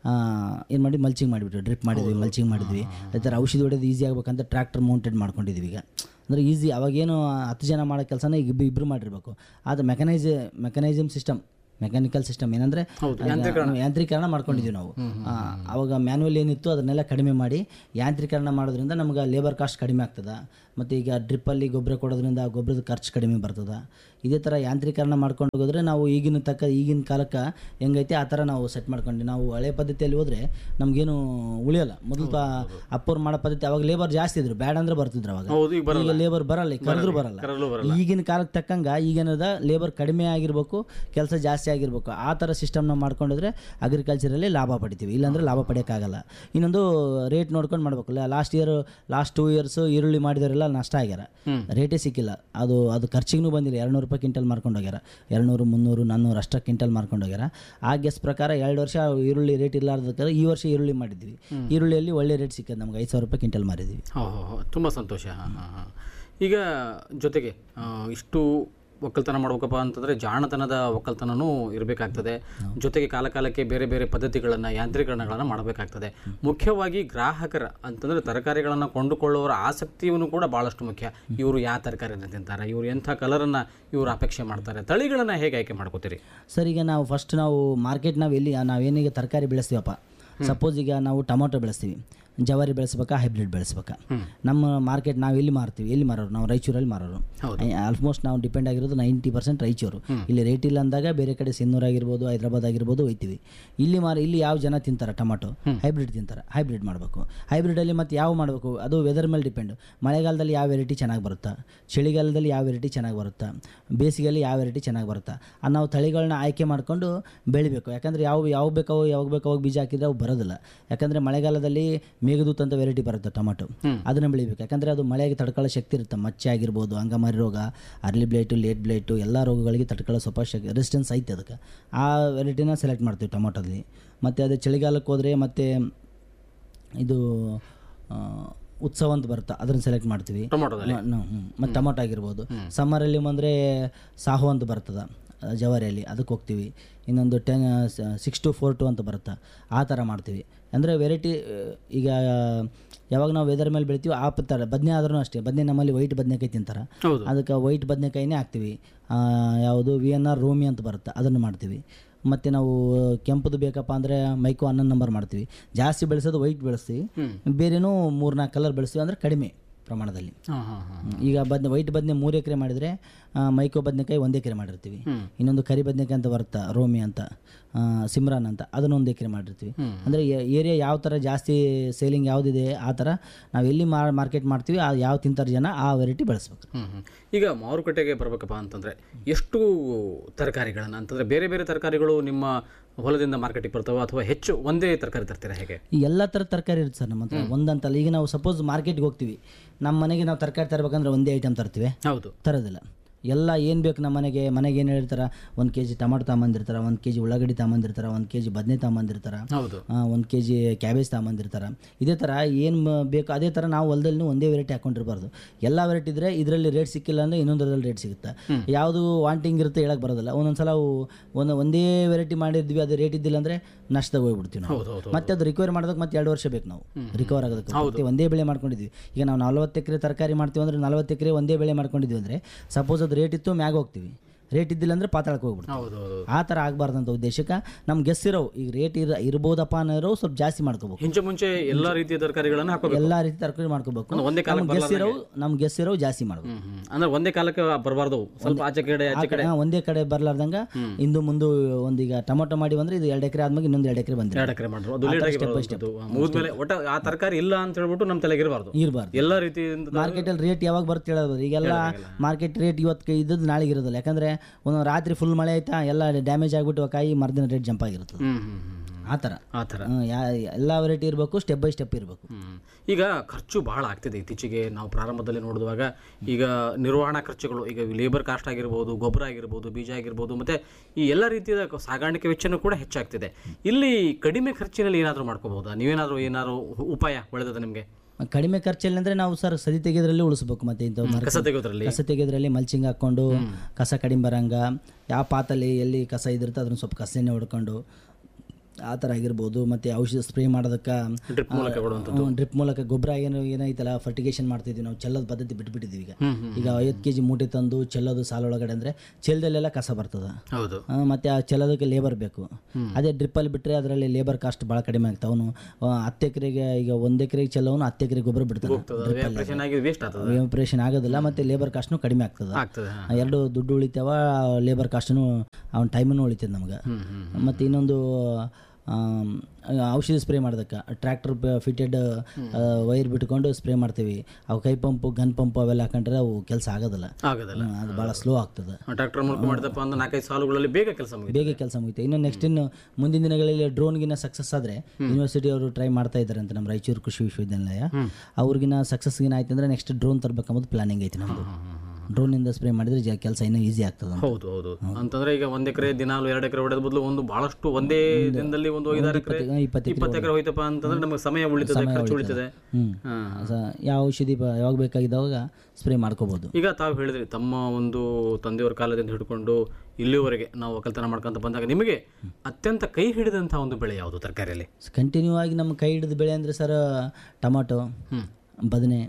A: ಏನು ಮಾಡಿ ಮಲ್ಚಿಂಗ್ ಮಾಡಿಬಿಟ್ವಿ ಡ್ರಿಪ್ ಮಾಡಿದ್ವಿ ಮಲ್ಚಿಂಗ್ ಮಾಡಿದ್ವಿ ಅದೇ ಥರ ಔಷಧಿ ಹೊಡೆಯೋದು ಈಸಿ ಆಗ್ಬೇಕಂತ ಟ್ರ್ಯಾಕ್ಟರ್ ಮೌಂಟೆಡ್ ಮಾಡ್ಕೊಂಡಿದ್ವಿ ಈಗ ಅಂದರೆ ಈಸಿ ಅವಾಗೇನು ಹತ್ತು ಜನ ಮಾಡೋ ಕೆಲಸನ ಈಗ ಇಬ್ಬರು ಇಬ್ಬರು ಮಾಡಿರ್ಬೇಕು ಆದರೆ mechanise mechanism system mechanical system ಏನಂದರೆ ಯಾಂತ್ರೀಕರಣ ಮಾಡ್ಕೊಂಡಿದ್ದೀವಿ ನಾವು ಆ, ಅವಾಗ ಮ್ಯಾನ್ಯಲ್ ಏನಿತ್ತು ಅದನ್ನೆಲ್ಲ ಕಡಿಮೆ ಮಾಡಿ ಯಾಂತ್ರೀಕರಣ ಮಾಡೋದ್ರಿಂದ ನಮ್ಗೆ ಲೇಬರ್ ಕಾಸ್ಟ್ ಕಡಿಮೆ ಆಗ್ತದೆ ಮತ್ತು ಈಗ ಡ್ರಿಪ್ಪಲ್ಲಿ ಗೊಬ್ಬರ ಕೊಡೋದ್ರಿಂದ ಗೊಬ್ಬರದ ಖರ್ಚು ಕಡಿಮೆ ಬರ್ತದೆ ಇದೇ ಥರ ಯಾಂತ್ರೀಕರಣ ಮಾಡ್ಕೊಂಡು ಹೋದ್ರೆ ನಾವು ಈಗಿನ ತಕ್ಕ ಈಗಿನ ಕಾಲಕ್ಕೆ ಹೆಂಗೈತೆ ಆ ಥರ ನಾವು ಸೆಟ್ ಮಾಡ್ಕೊಂಡು ನಾವು ಹಳೆ ಪದ್ಧತಿಯಲ್ಲಿ ಹೋದರೆ ನಮಗೇನು ಉಳಿಯಲ್ಲ ಮೊದಲು ಅಪ್ಪವ್ರು ಮಾಡೋ ಪದ್ಧತಿ ಅವಾಗ ಲೇಬರ್ ಜಾಸ್ತಿ ಇದ್ರು ಬ್ಯಾಡ್ ಅಂದ್ರೆ ಬರ್ತಿದ್ರು ಅವಾಗ
B: ಹೌದು ಈಗ ಬರಲ್ಲ
A: ಈಗ ಲೇಬರ್ ಬರಲ್ಲ ಈಗ ಕರೆದ್ರು ಬರಲ್ಲ
B: ಕರಲು ಬರಲ್ಲ
A: ಈಗಿನ ಕಾಲಕ್ಕೆ ತಕ್ಕಂಗ ಈಗೇನದ ಲೇಬರ್ ಕಡಿಮೆ ಆಗಿರ್ಬೇಕು ಕೆಲಸ ಜಾಸ್ತಿ ಆಗಿರ್ಬೇಕು ಆ ಥರ ಸಿಸ್ಟಮ್ ನಾವು ಮಾಡ್ಕೊಂಡಿದ್ರೆ ಅಗ್ರಿಕಲ್ಚರಲ್ಲಿ ಲಾಭ ಪಡಿತೀವಿ ಇಲ್ಲಾಂದ್ರೆ ಲಾಭ ಪಡೆಯೋಕ್ಕಾಗಲ್ಲ ಇನ್ನೊಂದು ರೇಟ್ ನೋಡ್ಕೊಂಡು ಮಾಡ್ಬೇಕಲ್ಲ last year last two years ಈರುಳ್ಳಿ ಮಾಡಿದವರೆಲ್ಲ ನಷ್ಟ ಆಗ್ಯಾರ ರೇಟೇ ಸಿಕ್ಕಿಲ್ಲ ಅದು ಅದು ಖರ್ಚಿಗೂ ಬಂದಿಲ್ಲ ಎರಡುನೂರು ರೂಪಾಯಿ ಕ್ವಿಂಟಲ್ ಮಾರ್ಕೊಂಡು ಹೋಗ್ಯಾರ ಎರಡುನೂರು ಮುನ್ನೂರು ನಾನ್ನೂರು ಅಷ್ಟ ಕ್ವಿಂಟಲ್ ಮಾರ್ಕೊಂಡು ಹೋಗ್ಯಾರ ಆ ಗೆಸ್ ಪ್ರಕಾರ ಎರಡು ವರ್ಷ ಈರುಳ್ಳಿ ರೇಟ್ ಇಲ್ಲಾರ್ದಕ್ಕೆ ಈ ವರ್ಷ ಈರುಳ್ಳಿ ಮಾಡಿದ್ವಿ ಈರುಳ್ಳಿಯಲ್ಲಿ ಒಳ್ಳೆ ರೇಟ್ ಸಿಕ್ಕದ ನಮ್ಗೆ ಐದು ಸಾವಿರ ರೂಪಾಯಿ ಕ್ವಿಂಟಲ್ ಮಾರಿದ್ವಿ
B: ಹೋ ಹೋ ಹೋ ತುಂಬ ಸಂತೋಷ ಹಾಂ ಹಾಂ ಹಾಂ ಈಗ ಜೊತೆಗೆ ಆ, ಇಷ್ಟು ಒಕ್ಕಲ್ತನ ಮಾಡ್ಬೇಕಪ್ಪ ಅಂತಂದರೆ ಜಾಣತನದ ಒಕ್ಕಲ್ತನನೂ ಇರಬೇಕಾಗ್ತದೆ ಜೊತೆಗೆ ಕಾಲ ಕಾಲಕ್ಕೆ ಬೇರೆ ಬೇರೆ ಪದ್ಧತಿಗಳನ್ನು ಯಾಂತ್ರೀಕರಣಗಳನ್ನು ಮಾಡಬೇಕಾಗ್ತದೆ ಮುಖ್ಯವಾಗಿ ಗ್ರಾಹಕರ ಅಂತಂದರೆ ತರಕಾರಿಗಳನ್ನು ಕೊಂಡುಕೊಳ್ಳುವವರ ಆಸಕ್ತಿಯನ್ನು ಕೂಡ ಭಾಳಷ್ಟು ಮುಖ್ಯ ಇವರು ಯಾವ ತರಕಾರಿನ ತಿಂತಾರೆ ಇವರು ಎಂಥ ಕಲರನ್ನು ಇವರು ಅಪೇಕ್ಷೆ ಮಾಡ್ತಾರೆ ತಳಿಗಳನ್ನು ಹೇಗೆ ಆಯ್ಕೆ ಮಾಡ್ಕೋತೀರಿ
A: ಸರ್ ಈಗ ನಾವು ಫಸ್ಟ್ ನಾವು ಮಾರ್ಕೆಟ್ ನಾವು ಎಲ್ಲಿ ನಾವೇನೀಗ ತರಕಾರಿ ಬೆಳೆಸ್ತೀವಪ್ಪ ಸಪೋಸ್ ಈಗ ನಾವು ಟೊಮೊಟೊ ಬೆಳೆಸ್ತೀವಿ ಜವಾರಿ ಬೆಳೆಸ್ಬೇಕಾ ಹೈಬ್ರಿಡ್ ಬೆಳೆಸ್ಬೇಕಾ ನಮ್ಮ ಮಾರ್ಕೆಟ್ ನಾವು ಎಲ್ಲಿ ಮಾರ್ತೀವಿ ಎಲ್ಲಿ ಮಾರೋರು ನಾವು ರಾಯಚೂರಲ್ಲಿ ಮಾರೋರು ಆಲ್ಮೋಸ್ಟ್ ನಾವು ಡಿಪೆಂಡ್ ಆಗಿರೋದು ನೈಂಟಿ ಪರ್ಸೆಂಟ್ ರಾಯಚೂರು ಇಲ್ಲಿ ರೇಟ್ ಇಲ್ಲ ಅಂದಾಗ ಬೇರೆ ಕಡೆ ಸಿನ್ನೂರ್ ಆಗಿರ್ಬೋದು ಹೈದ್ರಾಬಾದ್ ಆಗಿರ್ಬೋದು ಹೋಯ್ತೀವಿ ಇಲ್ಲಿ ಮಾರಿ ಇಲ್ಲಿ ಯಾವ ಜನ ತಿಂತಾರೆ ಟೊಮೊಟೊ ಹೈಬ್ರಿಡ್ ತಿಂತಾರೆ ಹೈಬ್ರಿಡ್ ಮಾಡಬೇಕು ಹೈಬ್ರಿಡಲ್ಲಿ ಮತ್ತೆ ಯಾವ ಮಾಡಬೇಕು ಅದು ವೆದರ್ ಮೇಲೆ ಡಿಪೆಂಡ್ ಮಳೆಗಾಲದಲ್ಲಿ ಯಾವ ವೆರೈಟಿ ಚೆನ್ನಾಗಿ ಬರುತ್ತಾ ಚಳಿಗಾಲದಲ್ಲಿ ಯಾವ ವೆರೈಟಿ ಚೆನ್ನಾಗಿ ಬರುತ್ತಾ ಬೇಸಿಗೆಯಲ್ಲಿ ಯಾವ ವೆರೈಟಿ ಚೆನ್ನಾಗಿ ಬರುತ್ತಾ ಆ ನಾವು ತಳಿಗಳನ್ನ ಆಯ್ಕೆ ಮಾಡಿಕೊಂಡು ಬೆಳಿಬೇಕು ಯಾಕಂದರೆ ಯಾವ ಯಾವ ಬೇಕೋ ಯಾವಾಗ ಬೇಕೋ ಅವಾಗ ಬೀಜ ಹಾಕಿದ್ರೆ ಅವು ಬರೋದಿಲ್ಲ ಯಾಕಂದರೆ ಮಳೆಗಾಲದಲ್ಲಿ ಮೇಘದೂತ್ ಅಂತ ವೆರೈಟಿ ಬರುತ್ತೆ ಟೊಮೊಟೊ ಅದನ್ನು ಬೆಳಿಬೇಕು ಯಾಕಂದರೆ ಅದು ಮಳೆಗೆ ತಡ್ಕೊಳ್ಳೋ ಶಕ್ತಿ ಇರುತ್ತೆ ಮಚ್ಚೆ ಆಗಿರ್ಬೋದು ಅಂಗಮಾರಿ ರೋಗ ಅರ್ಲಿ ಬ್ಲೈಟು ಲೇಟ್ ಬ್ಲೈಟು ಎಲ್ಲ ರೋಗಗಳಿಗೆ ತಡ್ಕೊಳ್ಳೋ ಸ್ವಲ್ಪ ಶಕ್ ರೆಸಿಸ್ಟೆನ್ಸ್ ಐತೆ ಅದಕ್ಕೆ ಆ ವೆರೈಟಿನ ಸೆಲೆಕ್ಟ್ ಮಾಡ್ತೀವಿ ಟೊಮೊಟೊದಲ್ಲಿ ಮತ್ತು ಅದು ಚಳಿಗಾಲಕ್ಕೆ ಹೋದರೆ ಮತ್ತು ಇದು ಆ, ಉತ್ಸವ ಅಂತ ಬರುತ್ತೆ ಅದನ್ನು ಸೆಲೆಕ್ಟ್ ಮಾಡ್ತೀವಿ
B: ಟೊಮೊಟೊದಲ್ಲಿ
A: ಮತ್ತು ಟೊಮೊಟೊ ಆಗಿರ್ಬೋದು ಸಮ್ಮರಲ್ಲಿ ಬಂದರೆ ಸಾಹು ಅಂತ ಬರ್ತದೆ ಆ, ಜವಾರಿಯಲ್ಲಿ ಅದಕ್ಕೆ ಹೋಗ್ತೀವಿ ಇನ್ನೊಂದು ten six two four two ಅಂತ ಬರುತ್ತೆ ಆ ಥರ ಮಾಡ್ತೀವಿ ಅಂದರೆ ವೆರೈಟಿ ಈಗ ಯಾವಾಗ ನಾವು ವೆದರ್ ಮೇಲೆ ಬೆಳಿತೀವಿ ಆ ಥರ ಬದನೆ ಆದ್ರೂ ಅಷ್ಟೇ ಬದನೆ ನಮ್ಮಲ್ಲಿ ವೈಟ್ ಬದನೆಕಾಯಿ ತಿಂತಾರೆ
B: ಹೌದು
A: ಅದಕ್ಕೆ ವೈಟ್ ಬದನೆಕಾಯಿನೇ ಹಾಕ್ತೀವಿ ಆ, ಯಾವುದು ವಿ ಎನ್ ಆರ್ ರೋಮಿ ಅಂತ ಬರುತ್ತೆ ಅದನ್ನು ಮಾಡ್ತೀವಿ ಮತ್ತು ನಾವು ಕೆಂಪದು ಬೇಕಪ್ಪ ಅಂದರೆ ಮೈಕೋ ಹನ್ನೊಂದು ನಂಬರ್ ಮಾಡ್ತೀವಿ ಜಾಸ್ತಿ ಬೆಳೆಸೋದು ವೈಟ್ ಬೆಳೆಸ್ತೀವಿ ಬೇರೆನೂ ಮೂರು ನಾಲ್ಕು ಕಲರ್ ಬೆಳೆಸ್ತೀವಿ ಅಂದರೆ ಕಡಿಮೆ ಪ್ರಮಾಣದಲ್ಲಿ
B: ಹಾಂ ಹಾಂ ಹಾಂ
A: ಈಗ ಬದ್ನೆ ವೈಟ್ ಬದನೆ ಮೂರು ಎಕರೆ ಮಾಡಿದರೆ ಆ, ಮೈಕೋ ಬದನೆಕಾಯಿ ಒಂದು ಎಕರೆ ಮಾಡಿರ್ತೀವಿ ಇನ್ನೊಂದು ಕರಿ ಬದನೆಕಾಯಿ ಅಂತ ಬರುತ್ತೆ ರೋಮಿ ಅಂತ ಆ, ಸಿಮ್ರಾನ್ ಅಂತ ಅದನ್ನ ಒಂದು ಎಕರೆ ಮಾಡಿರ್ತೀವಿ ಅಂದರೆ ಏರಿಯಾ ಯಾವ ಥರ ಜಾಸ್ತಿ ಸೇಲಿಂಗ್ ಯಾವುದಿದೆ ಆ ಥರ ನಾವು ಎಲ್ಲಿ ಮಾರ್ಕೆಟ್ ಮಾಡ್ತೀವಿ ಆ ಯಾವ ತಿಂತಾರೆ ಜನ ಆ ವೆರೈಟಿ ಬೆಳೆಸ್ಬೇಕು
B: ಹ್ಮ್, ಹ್ಮ್. ಈಗ ಮಾರುಕಟ್ಟೆಗೆ ಬರಬೇಕಪ್ಪ ಅಂತಂದರೆ ಎಷ್ಟು ತರಕಾರಿಗಳನ್ನು ಅಂತಂದರೆ ಬೇರೆ ಬೇರೆ ತರಕಾರಿಗಳು ನಿಮ್ಮ ಹೊಲದಿಂದ ಮಾರ್ಕೆಟಿಗೆ ಬರ್ತಾವೆ ಅಥವಾ ಹೆಚ್ಚು ಒಂದೇ ತರಕಾರಿ ತರ್ತೀರಾ ಹೇಗೆ
A: ಈ ಎಲ್ಲ ಥರದ ತರಕಾರಿ ಇರುತ್ತೆ ಸರ್ ನಮ್ಮ ಹತ್ರ ಒಂದಂತಲ್ಲ ಈಗ ನಾವು ಸಪೋಸ್ ಮಾರ್ಕೆಟ್ಗೆ ಹೋಗ್ತೀವಿ ನಮ್ಮ ಮನೆಗೆ ನಾವು ತರಕಾರಿ ತರಬೇಕಂದ್ರೆ ಒಂದೇ ಐಟಮ್ ತರ್ತೀವಿ
B: ಹೌದು
A: ತರೋದಿಲ್ಲ ಎಲ್ಲ ಏನು ಬೇಕು ನಮ್ಮ ಮನೆಗೆ ಮನೆಗೆ ಏನು ಹೇಳಿರ್ತಾರೆ ಒಂದು ಕೆ ಜಿ ಟೊಮಾಟೊ ತಗೊಂಬಂದಿರ್ತಾರೆ ಒಂದು ಕೆ ಜಿ ಉಳ್ಳಾಗಡ್ಡಿ ತಗೊಂಬಂದಿರ್ತಾರೆ ಒಂದು ಕೆ ಜಿ ಬದನೆ ತಗೊಂಬಂದಿರ್ತಾರೆ
B: ಹೌದು
A: ಒಂದು ಕೆ ಜಿ ಕ್ಯಾಬೇಜ್ ತಗೊಂಬಂದಿರ್ತಾರೆ ಇದೇ ಥರ ಏನು ಬೇಕು ಅದೇ ಥರ ನಾವು ಹೊಲದಲ್ಲಿ ಒಂದೇ ವೆರೈಟಿ ಹಾಕೊಂಡಿರ್ಬಾರ್ದು ಎಲ್ಲ ವೆರೈಟಿ ಇದ್ರೆ ಇದರಲ್ಲಿ ರೇಟ್ ಸಿಕ್ಕಿಲ್ಲ ಅಂದರೆ ಇನ್ನೊಂದರಲ್ಲಿ ರೇಟ್ ಸಿಗುತ್ತೆ ಯಾವುದು ವಾಂಟಿಂಗ್ ಇರುತ್ತೆ ಹೇಳಕ್ಕೆ ಬರೋದಿಲ್ಲ ಒಂದೊಂದು ಸಲ ಅವು ಒಂದು ಒಂದೇ ವೆರೈಟಿ ಮಾಡಿದ್ವಿ ಅದು ರೇಟ್ ಇದ್ದಿಲ್ಲ ಅಂದರೆ ನಷ್ಟದಾಗ ಹೋಗ್ಬಿಡ್ತೀವಿ ನಾವು
B: ಹೌದು ಹೌದು
A: ಮತ್ತೆ ಅದು ರಿಕವರಿ ಮಾಡೋದಕ್ಕೆ ಮತ್ತೆ ಎರಡು ವರ್ಷ ಬೇಕು ನಾವು ರಿಕವರ್ ಆಗೋದಕ್ಕೆ ಮತ್ತೆ ಒಂದೇ ಬೆಳೆ ಮಾಡ್ಕೊಂಡಿದ್ವಿ ಈಗ ನಾವು ನಲ್ವತ್ತು ಎಕರೆ ತರಕಾರಿ ಮಾಡ್ತೀವಿ ಅಂದ್ರೆ ನಲ್ವತ್ತು ಎಕರೆ ಒಂದೇ ಬೆಳೆ ಮಾಡ್ಕೊಂಡಿದ್ವಿ ಅಂದರೆ ಸಪೋಸ್ ಅದು ರೇಟ್ ಇತ್ತು ಮ್ಯಾಗ ಹೋಗ್ತೀವಿ ರೇಟ್ ಇದ್ದಿಲ್ಲ ಅಂದರೆ ಪಾತಾಳಕ್ಕೆ ಹೋಗ್ಬಿಡ್ತೀವಿ
B: ಹೌದು ಹೌದು
A: ಆ ಥರ ಆಗಬಾರ್ದಂತ ಉದ್ದೇಶಕ್ಕೆ ನಮ್ಗೆ ಗೆಸ್ಸಿರೋ ಈಗ ರೇಟ್ ಇರ ಇರ್ಬೋದಪ್ಪ ಅನ್ನೋರು ಸ್ವಲ್ಪ ಜಾಸ್ತಿ ಮಾಡ್ಕೋಬೇಕು
B: ಹಿಂಚೆ ಮುಂಚೆ ಎಲ್ಲ ರೀತಿಯ ತರಕಾರಿಗಳನ್ನು ಹಾಕೋಬೇಕು
A: ಎಲ್ಲ ರೀತಿ ತರಕಾರಿ ಮಾಡ್ಕೋಬೇಕು
B: ಅಂದ್ರೆ ಒಂದೇ ಕಾಲಕ್ಕೆ
A: ನಮ್ಗೆ ಗೆಸ್ಸಿರೋ ನಮ್ಗೆ ಗೆಸ್ಸಿರೋ ಜಾಸ್ತಿ ಮಾಡ್ಬೇಕು
B: ಹ್ಮ್, ಹ್ಮ್. ಅಂದ್ರೆ ಒಂದೇ ಕಾಲಕ್ಕೆ ಬರಬಾರ್ದು ಸ್ವಲ್ಪ ಆಚೆ ಕಡೆ
A: ಆ
B: ಆಚೆ ಕಡೆ
A: ಕಡೆ ಹಾ, ಒಂದೇ ಕಡೆ ಬರ್ಲಾರ್ದಂಗ ಇಂದು ಮುಂದೆ ಒಂದು ಈಗ ಟೊಮೊಟೊ ಮಾಡಿ ಬಂದ್ರೆ ಇದು ಎರಡು ಎಕರೆ ಆದ್ಮೇಲೆ ಇನ್ನೊಂದು ಎರಡು ಎಕರೆ ಬಂದಿದೆ
B: ಎರಡು ಎಕರೆ ಮಾಡ್ರು ಅದು ಲೇಟ್ ಆಗಿ ಬರೋದು ಮುಗಿದ್ಮೇಲೆ ಒಟ್ಟ ಆ ತರಕಾರಿ ಇಲ್ಲ ಅಂತ ಹೇಳ್ಬಿಟ್ಟು ನಮ್ಮ ತಲೆಗೆ ಇರಬಾರ್ದು
A: ಇರಬಾರ್ದು
B: ಎಲ್ಲ ರೀತಿಯಿಂದ
A: ಮಾರ್ಕೆಟಲ್ಲಿ ರೇಟ್ ಯಾವಾಗ ಬರುತ್ತೆ ಹೇಳೋದು ಈಗೆಲ್ಲ ಮಾರ್ಕೆಟ್ ರೇಟ್ ಇವತ್ತು ಇದ್ದದ್ದು ನಾಳೆಗೆ ಇರೋದಿಲ್ಲ ಯಾಕಂದ್ರೆ ಒಂದು ರಾತ್ರಿ ಫುಲ್ ಮಳೆ ಆಯ್ತಾ ಎಲ್ಲ ಡ್ಯಾಮೇಜ್ ಆಗಿಬಿಟ್ಟು ಕಾಯಿ ಮರ್ದಿನ ರೇಟ್ ಜಂಪ್ ಆಗಿರ್ತದೆ
B: ಹ್ಮ್ ಹ್ಮ್ ಹ್ಮ್ ಹ್ಮ್.
A: ಆ ಥರ
B: ಆ ಥರ
A: ಹ್ಮ್, ಯಾ ಎಲ್ಲ ವೆರೈಟಿ ಇರಬೇಕು ಸ್ಟೆಪ್ ಬೈ ಸ್ಟೆಪ್ ಇರಬೇಕು
B: ಹ್ಮ್. ಈಗ ಖರ್ಚು ಬಹಳ ಆಗ್ತಿದೆ ಇತ್ತೀಚೆಗೆ ನಾವು ಪ್ರಾರಂಭದಲ್ಲಿ ನೋಡಿದಾಗ ಈಗ ನಿರ್ವಹಣಾ ಖರ್ಚುಗಳು ಈಗ ಲೇಬರ್ ಕಾಸ್ಟ್ ಆಗಿರ್ಬೋದು ಗೊಬ್ಬರ ಆಗಿರ್ಬೋದು ಬೀಜ ಆಗಿರ್ಬೋದು ಮತ್ತೆ ಈ ಎಲ್ಲ ರೀತಿಯ ಕ- ಸಾಗಾಣಿಕೆ ವೆಚ್ಚನೂ ಕೂಡ ಹೆಚ್ಚಾಗ್ತಿದೆ ಇಲ್ಲಿ ಕಡಿಮೆ ಖರ್ಚಿನಲ್ಲಿ ಏನಾದರೂ ಮಾಡ್ಕೋಬಹುದಾ ನೀವೇನಾದರೂ ಏನಾದರೂ ಉಪಾಯ ಒಳ್ಳೆದ ನಿಮಗೆ
A: ಕಡಿಮೆ ಖರ್ಚಲ್ಲಿ ಅಂದ್ರೆ ನಾವು ಸರ್ ಸದಿ ತೆಗೆದ್ರಲ್ಲಿ ಉಳಿಸ್ಬೇಕು ಮತ್ತೆ ಇಂಥ
B: ಕಸ ತೆಗೆಯೋದ್ರಲ್ಲಿ
A: ಕಸ ತೆಗೆದ್ರಲ್ಲಿ ಮಲ್ಚಿಂಗ್ ಹಾಕ್ಕೊಂಡು ಕಸ ಕಡಿಮೆ ಬರಂಗ ಯಾವ ಪಾತಲ್ಲಿ ಎಲ್ಲಿ ಕಸ ಇದಿರುತ್ತೆ ಅದನ್ನ ಸ್ವಲ್ಪ ಕಸೆಣ್ಣೆ ಹೊಡ್ಕೊಂಡು ಆ ಥರ ಆಗಿರ್ಬೋದು ಮತ್ತು ಔಷಧಿ ಸ್ಪ್ರೇ ಮಾಡೋದಕ್ಕೆ
B: ಡ್ರಿಪ್ ಮೂಲಕ ಕೊಡುವಂಥದ್ದು
A: ಡ್ರಿಪ್ ಮೂಲಕ ಗೊಬ್ಬರ ಏನು ಏನೈತಲ್ಲ ಫರ್ಟಿಗೇಷನ್ ಮಾಡ್ತಿದ್ವಿ ನಾವು ಚೆಲ್ಲೋದು ಪದ್ಧತಿ ಬಿಟ್ಬಿಟ್ಟಿದ್ದೀವಿ ಈಗ ಈಗ ಐವತ್ತು ಕೆ ಜಿ ಮೂಟೆ ತಂದು ಚೆಲ್ಲೋದು ಸಾಲ ಒಳಗಡೆ ಅಂದರೆ ಚೆಲ್ಲದಲ್ಲೆಲ್ಲ ಕಸ ಬರ್ತದೆ
B: ಹೌದು
A: ಆ, ಮತ್ತೆ ಆ ಚೆಲ್ಲೋದಕ್ಕೆ ಲೇಬರ್ ಬೇಕು ಅದೇ ಡ್ರಿಪ್ಪಲ್ಲಿ ಬಿಟ್ಟರೆ ಅದರಲ್ಲಿ ಲೇಬರ್ ಕಾಸ್ಟ್ ಭಾಳ ಕಡಿಮೆ ಆಗ್ತಾವೆ ಅವನು ಹತ್ತು ಎಕರೆಗೆ ಈಗ ಒಂದು ಎಕರೆಗೆ ಚೆಲ್ಲೋನು ಹತ್ತು ಎಕರೆ ಗೊಬ್ಬರ ಬಿಡ್ತಾನೆ
B: ವ್ಯಾಪ್ರೇಷನ್ ಆಗಿ ವೇಸ್ಟ್ ಆಗ್ತದೆ
A: ಆಪರೇಷನ್ ಆಗೋದಿಲ್ಲ ಮತ್ತು ಲೇಬರ್ ಕಾಸ್ಟ್ನು ಕಡಿಮೆ ಆಗ್ತದೆ
B: ಆಗ್ತದೆ ಹಾ.
A: ಆ, ಎರಡು ದುಡ್ಡು ಉಳಿತಾವ ಲೇಬರ್ ಕಾಸ್ಟ್ನು ಅವ್ನ ಟೈಮನ್ನು ಉಳಿತದೆ ನಮ್ಗೆ
B: ಹ್ಮ್ ಹ್ಮ್
A: ಮತ್ತು ಇನ್ನೊಂದು ಆಮ್, ಔಷಧಿ ಸ್ಪ್ರೇ ಮಾಡೋದಕ್ಕೆ ಟ್ರ್ಯಾಕ್ಟರ್ ಫಿಟೆಡ್ ವೈರ್ ಬಿಟ್ಕೊಂಡು ಸ್ಪ್ರೇ ಮಾಡ್ತೀವಿ ಅವು ಕೈ ಪಂಪು ಗನ್ ಪಂಪ್ ಅವೆಲ್ಲ ಹಾಕೊಂಡ್ರೆ ಅವು ಕೆಲಸ ಆಗೋದಿಲ್ಲ
B: ಆಗೋದಿಲ್ಲ
A: ಹ್ಮ್, ಅದು ಭಾಳ ಸ್ಲೋ ಆಗ್ತದೆ
B: ಟ್ರ್ಯಾಕ್ಟರ್ ಮೂಲಕ ಮಾಡಿದಪ್ಪ ಅಂದ್ರೆ ನಾಲ್ಕೈದು ಸಾಲುಗಳಲ್ಲಿ ಬೇಗ ಕೆಲಸ ಮುಗಿತು
A: ಬೇಗ ಕೆಲಸ ಮುಗಿತೆ ಇನ್ನು ನೆಕ್ಸ್ಟ್ ಇನ್ನು ಮುಂದಿನ ದಿನಗಳಲ್ಲಿ ಡ್ರೋನ್ಗಿನ ಸಕ್ಸಸ್ ಆದರೆ ಯೂನಿವರ್ಸಿಟಿ ಅವರು ಟ್ರೈ ಮಾಡ್ತಾ ಇದ್ದಾರೆ ಅಂತ ನಮ್ಮ ರಾಯಚೂರು ಕೃಷಿ ವಿಶ್ವವಿದ್ಯಾನಿಲಯ ಅವ್ರಿಗಿನ ಸಕ್ಸಸ್ಗಿನ ಆಯ್ತು ಅಂದರೆ ನೆಕ್ಸ್ಟ್ ಡ್ರೋನ್ ತರಬೇಕಂಬುದು ಪ್ಲಾನಿಂಗ್ ಐತಿ ನಮ್ಮದು ಡ್ರೋನಿಂದ ಸ್ಪ್ರೇ ಮಾಡಿದ್ರೆ ಜ ಕೆಲಸ ಇನ್ನೂ ಈಸಿ ಆಗ್ತದೆ ಅಂತ.
B: ಹೌದು ಹೌದು ಅಂತಂದ್ರೆ ಈಗ ಒಂದ್ ಎಕರೆ ದಿನಾಲು ಎರಡು ಎಕರೆ ಹೊಡೆದ ಬದಲು ಒಂದು ಬಹಳಷ್ಟು ಒಂದೇ ದಿನದಲ್ಲಿ ಒಂದು ಐದಾರು ಎಕರೆ
A: ಇಪ್ಪತ್ತು
B: ಇಪ್ಪತ್ತು ಎಕರೆ ಹೋಯ್ತಪ್ಪ ಅಂತಂದ್ರೆ ನಮಗೆ ಸಮಯ ಉಳಿತದೆ ಖರ್ಚು ಉಳಿತದೆ
A: ಹ್ಞೂ
B: ಹಾ.
A: ಯಾವ ಔಷಧಿ ಬ- ಯಾವಾಗ ಬೇಕಾಗಿದ್ದಾಗ ಸ್ಪ್ರೇ ಮಾಡ್ಕೋಬೋದು
B: ಈಗ ತಾವು ಹೇಳಿದ್ರಿ ತಮ್ಮ ಒಂದು ತಂದೆಯವರ ಕಾಲದಿಂದ ಹಿಡ್ಕೊಂಡು ಇಲ್ಲಿವರೆಗೆ ನಾವು ಒಕ್ಕಲ್ತನ ಮಾಡ್ಕೊಂತ ಬಂದಾಗ ನಿಮಗೆ ಅತ್ಯಂತ ಕೈ ಹಿಡಿದಂತಹ ಒಂದು ಬೆಳೆ ಯಾವುದು ತರಕಾರಿಯಲ್ಲಿ
A: ಕಂಟಿನ್ಯೂ ಆಗಿ ನಮ್ಮ ಕೈ ಹಿಡಿದ ಬೆಳೆ ಅಂದರೆ ಸರ್ ಟೊಮಾಟೊ ಬದನೆ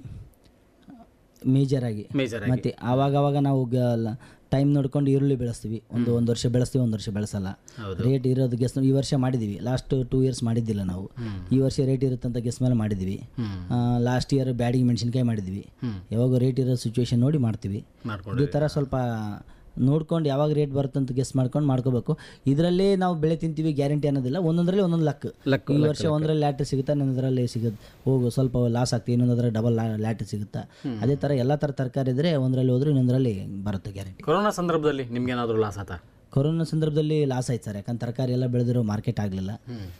A: ಮೇಜರ್ ಆಗಿ
B: ಮೇಜರ್
A: ಮತ್ತು ಆವಾಗ ಆವಾಗ ನಾವು ಟೈಮ್ ನೋಡ್ಕೊಂಡು ಈರುಳ್ಳಿ ಬೆಳೆಸ್ತೀವಿ ಒಂದು ಒಂದು ವರ್ಷ ಬೆಳೆಸ್ತೀವಿ ಒಂದು ವರ್ಷ ಬೆಳೆಸಲ್ಲ ರೇಟ್ ಇರೋದು ಗೆಸ್ ಈ ವರ್ಷ ಮಾಡಿದ್ದೀವಿ ಲಾಸ್ಟ್ ಟೂ ಇಯರ್ಸ್ ಮಾಡಿದ್ದಿಲ್ಲ ನಾವು ಈ ವರ್ಷ ರೇಟ್ ಇರುತ್ತಂತ ಗೆಸ್ ಮೇಲೆ ಮಾಡಿದ್ವಿ ಲಾಸ್ಟ್ ಇಯರ್ ಬ್ಯಾಡಿಗೆ ಮೆಣಸಿನ್ಕಾಯಿ ಮಾಡಿದ್ವಿ ಯಾವಾಗ ರೇಟ್ ಇರೋ ಸಿಚುವೇಶನ್ ನೋಡಿ ಮಾಡ್ತೀವಿ
B: ಮಾಡ್ಕೊಂಡು
A: ಈ ಥರ ಸ್ವಲ್ಪ ನೋಡ್ಕೊಂಡು ಯಾವಾಗ ರೇಟ್ ಬರುತ್ತಂತ ಗೆಸ್ ಮಾಡ್ಕೊಂಡು ಮಾಡ್ಕೋಬೇಕು ಇದರಲ್ಲೇ ನಾವು ಬೆಳೆ ತಿಂತೀವಿ ಗ್ಯಾರಂಟಿ ಅನ್ನೋದಿಲ್ಲ ಒಂದೊಂದರಲ್ಲಿ ಒಂದೊಂದು ಲಕ್
B: ಲಕ್,
A: ಈ ವರ್ಷ ಒಂದರಲ್ಲಿ ಲ್ಯಾಟ್ ಸಿಗುತ್ತಾ ಇನ್ನೊಂದರಲ್ಲಿ ಸಿಗುತ್ತೆ ಹೋಗು ಸ್ವಲ್ಪ ಲಾಸ್ ಆಗ್ತದೆ ಇನ್ನೊಂದರಲ್ಲಿ ಡಬಲ್ ಲ್ಯಾಟ್ ಸಿಗುತ್ತಾ ಅದೇ ಥರ ಎಲ್ಲ ಥರ ತರಕಾರಿ ಇದ್ದರೆ ಒಂದರಲ್ಲಿ ಹೋದ್ರೆ ಇನ್ನೊಂದರಲ್ಲಿ ಬರುತ್ತೆ ಗ್ಯಾರಂಟಿ
B: ಕೊರೋನಾ ಸಂದರ್ಭದಲ್ಲಿ ನಿಮ್ಗೇನಾದರೂ ಲಾಸ್ ಆತ
A: ಕೊರೋನಾ ಸಂದರ್ಭದಲ್ಲಿ ಲಾಸ್ ಆಯ್ತು ಸರ್ ಯಾಕಂದ್ರೆ ತರಕಾರಿ ಎಲ್ಲ ಬೆಳೆದಿರೋ ಮಾರ್ಕೆಟ್ ಆಗಲಿಲ್ಲ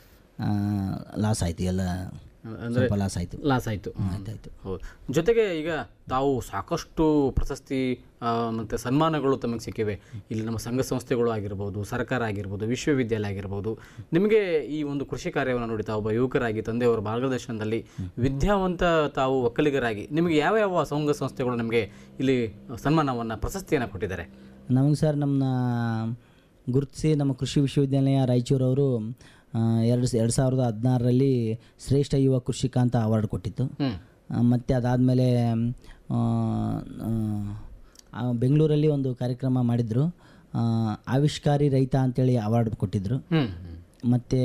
A: ಲಾಸ್ ಆಯ್ತು ಎಲ್ಲ
B: ಅಂದ್ರೆ
A: ಸ್ವಲ್ಪ ಲಾಸ್ ಆಯಿತು
B: ಲಾಸ್ ಆಯಿತು
A: ಆಯ್ತಾಯ್ತು
B: ಹೌದು ಜೊತೆಗೆ ಈಗ ತಾವು ಸಾಕಷ್ಟು ಪ್ರಶಸ್ತಿ ಆ, ಮತ್ತೆ ಸನ್ಮಾನಗಳು ತಮಗೆ ಸಿಕ್ಕಿವೆ ಇಲ್ಲಿ ನಮ್ಮ ಸಂಘ ಸಂಸ್ಥೆಗಳು ಆಗಿರ್ಬೋದು ಸರ್ಕಾರ ಆಗಿರ್ಬೋದು ವಿಶ್ವವಿದ್ಯಾಲಯ ಆಗಿರ್ಬೋದು ನಿಮಗೆ ಈ ಒಂದು ಕೃಷಿ ಕಾರ್ಯವನ್ನು ನೋಡಿ ತಾವು ಒಬ್ಬ ಯುವಕರಾಗಿ ತಂದೆಯವರ ಮಾರ್ಗದರ್ಶನದಲ್ಲಿ ವಿದ್ಯಾವಂತ ತಾವು ಒಕ್ಕಲಿಗರಾಗಿ ನಿಮಗೆ ಯಾವ ಯಾವ ಸಂಘ ಸಂಸ್ಥೆಗಳು ನಿಮಗೆ ಇಲ್ಲಿ ಸನ್ಮಾನವನ್ನು ಪ್ರಶಸ್ತಿಯನ್ನು ಕೊಟ್ಟಿದ್ದಾರೆ
A: ನಮಗೆ ಸರ್ ನಮ್ಮನ್ನ ಗುರುತಿಸಿ ನಮ್ಮ ಕೃಷಿ ವಿಶ್ವವಿದ್ಯಾಲಯ ರಾಯಚೂರವರು ಆ, ಎರಡು ಸ- ಎರಡು ಸಾವಿರದ ಹದಿನಾರರಲ್ಲಿ ಶ್ರೇಷ್ಠ ಯುವ ಕೃಷಿಕ ಅಂತ ಅವಾರ್ಡ್ ಕೊಟ್ಟಿತ್ತು
B: ಹ್ಮ್
A: ಆ, ಮತ್ತು ಅದಾದಮೇಲೆ ಬೆಂಗಳೂರಲ್ಲಿ ಒಂದು ಕಾರ್ಯಕ್ರಮ ಮಾಡಿದರು ಆವಿಷ್ಕಾರಿ ರೈತ ಅಂತೇಳಿ ಅವಾರ್ಡ್ ಕೊಟ್ಟಿದ್ದರು
B: ಹ್ಮ್
A: ಮತ್ತು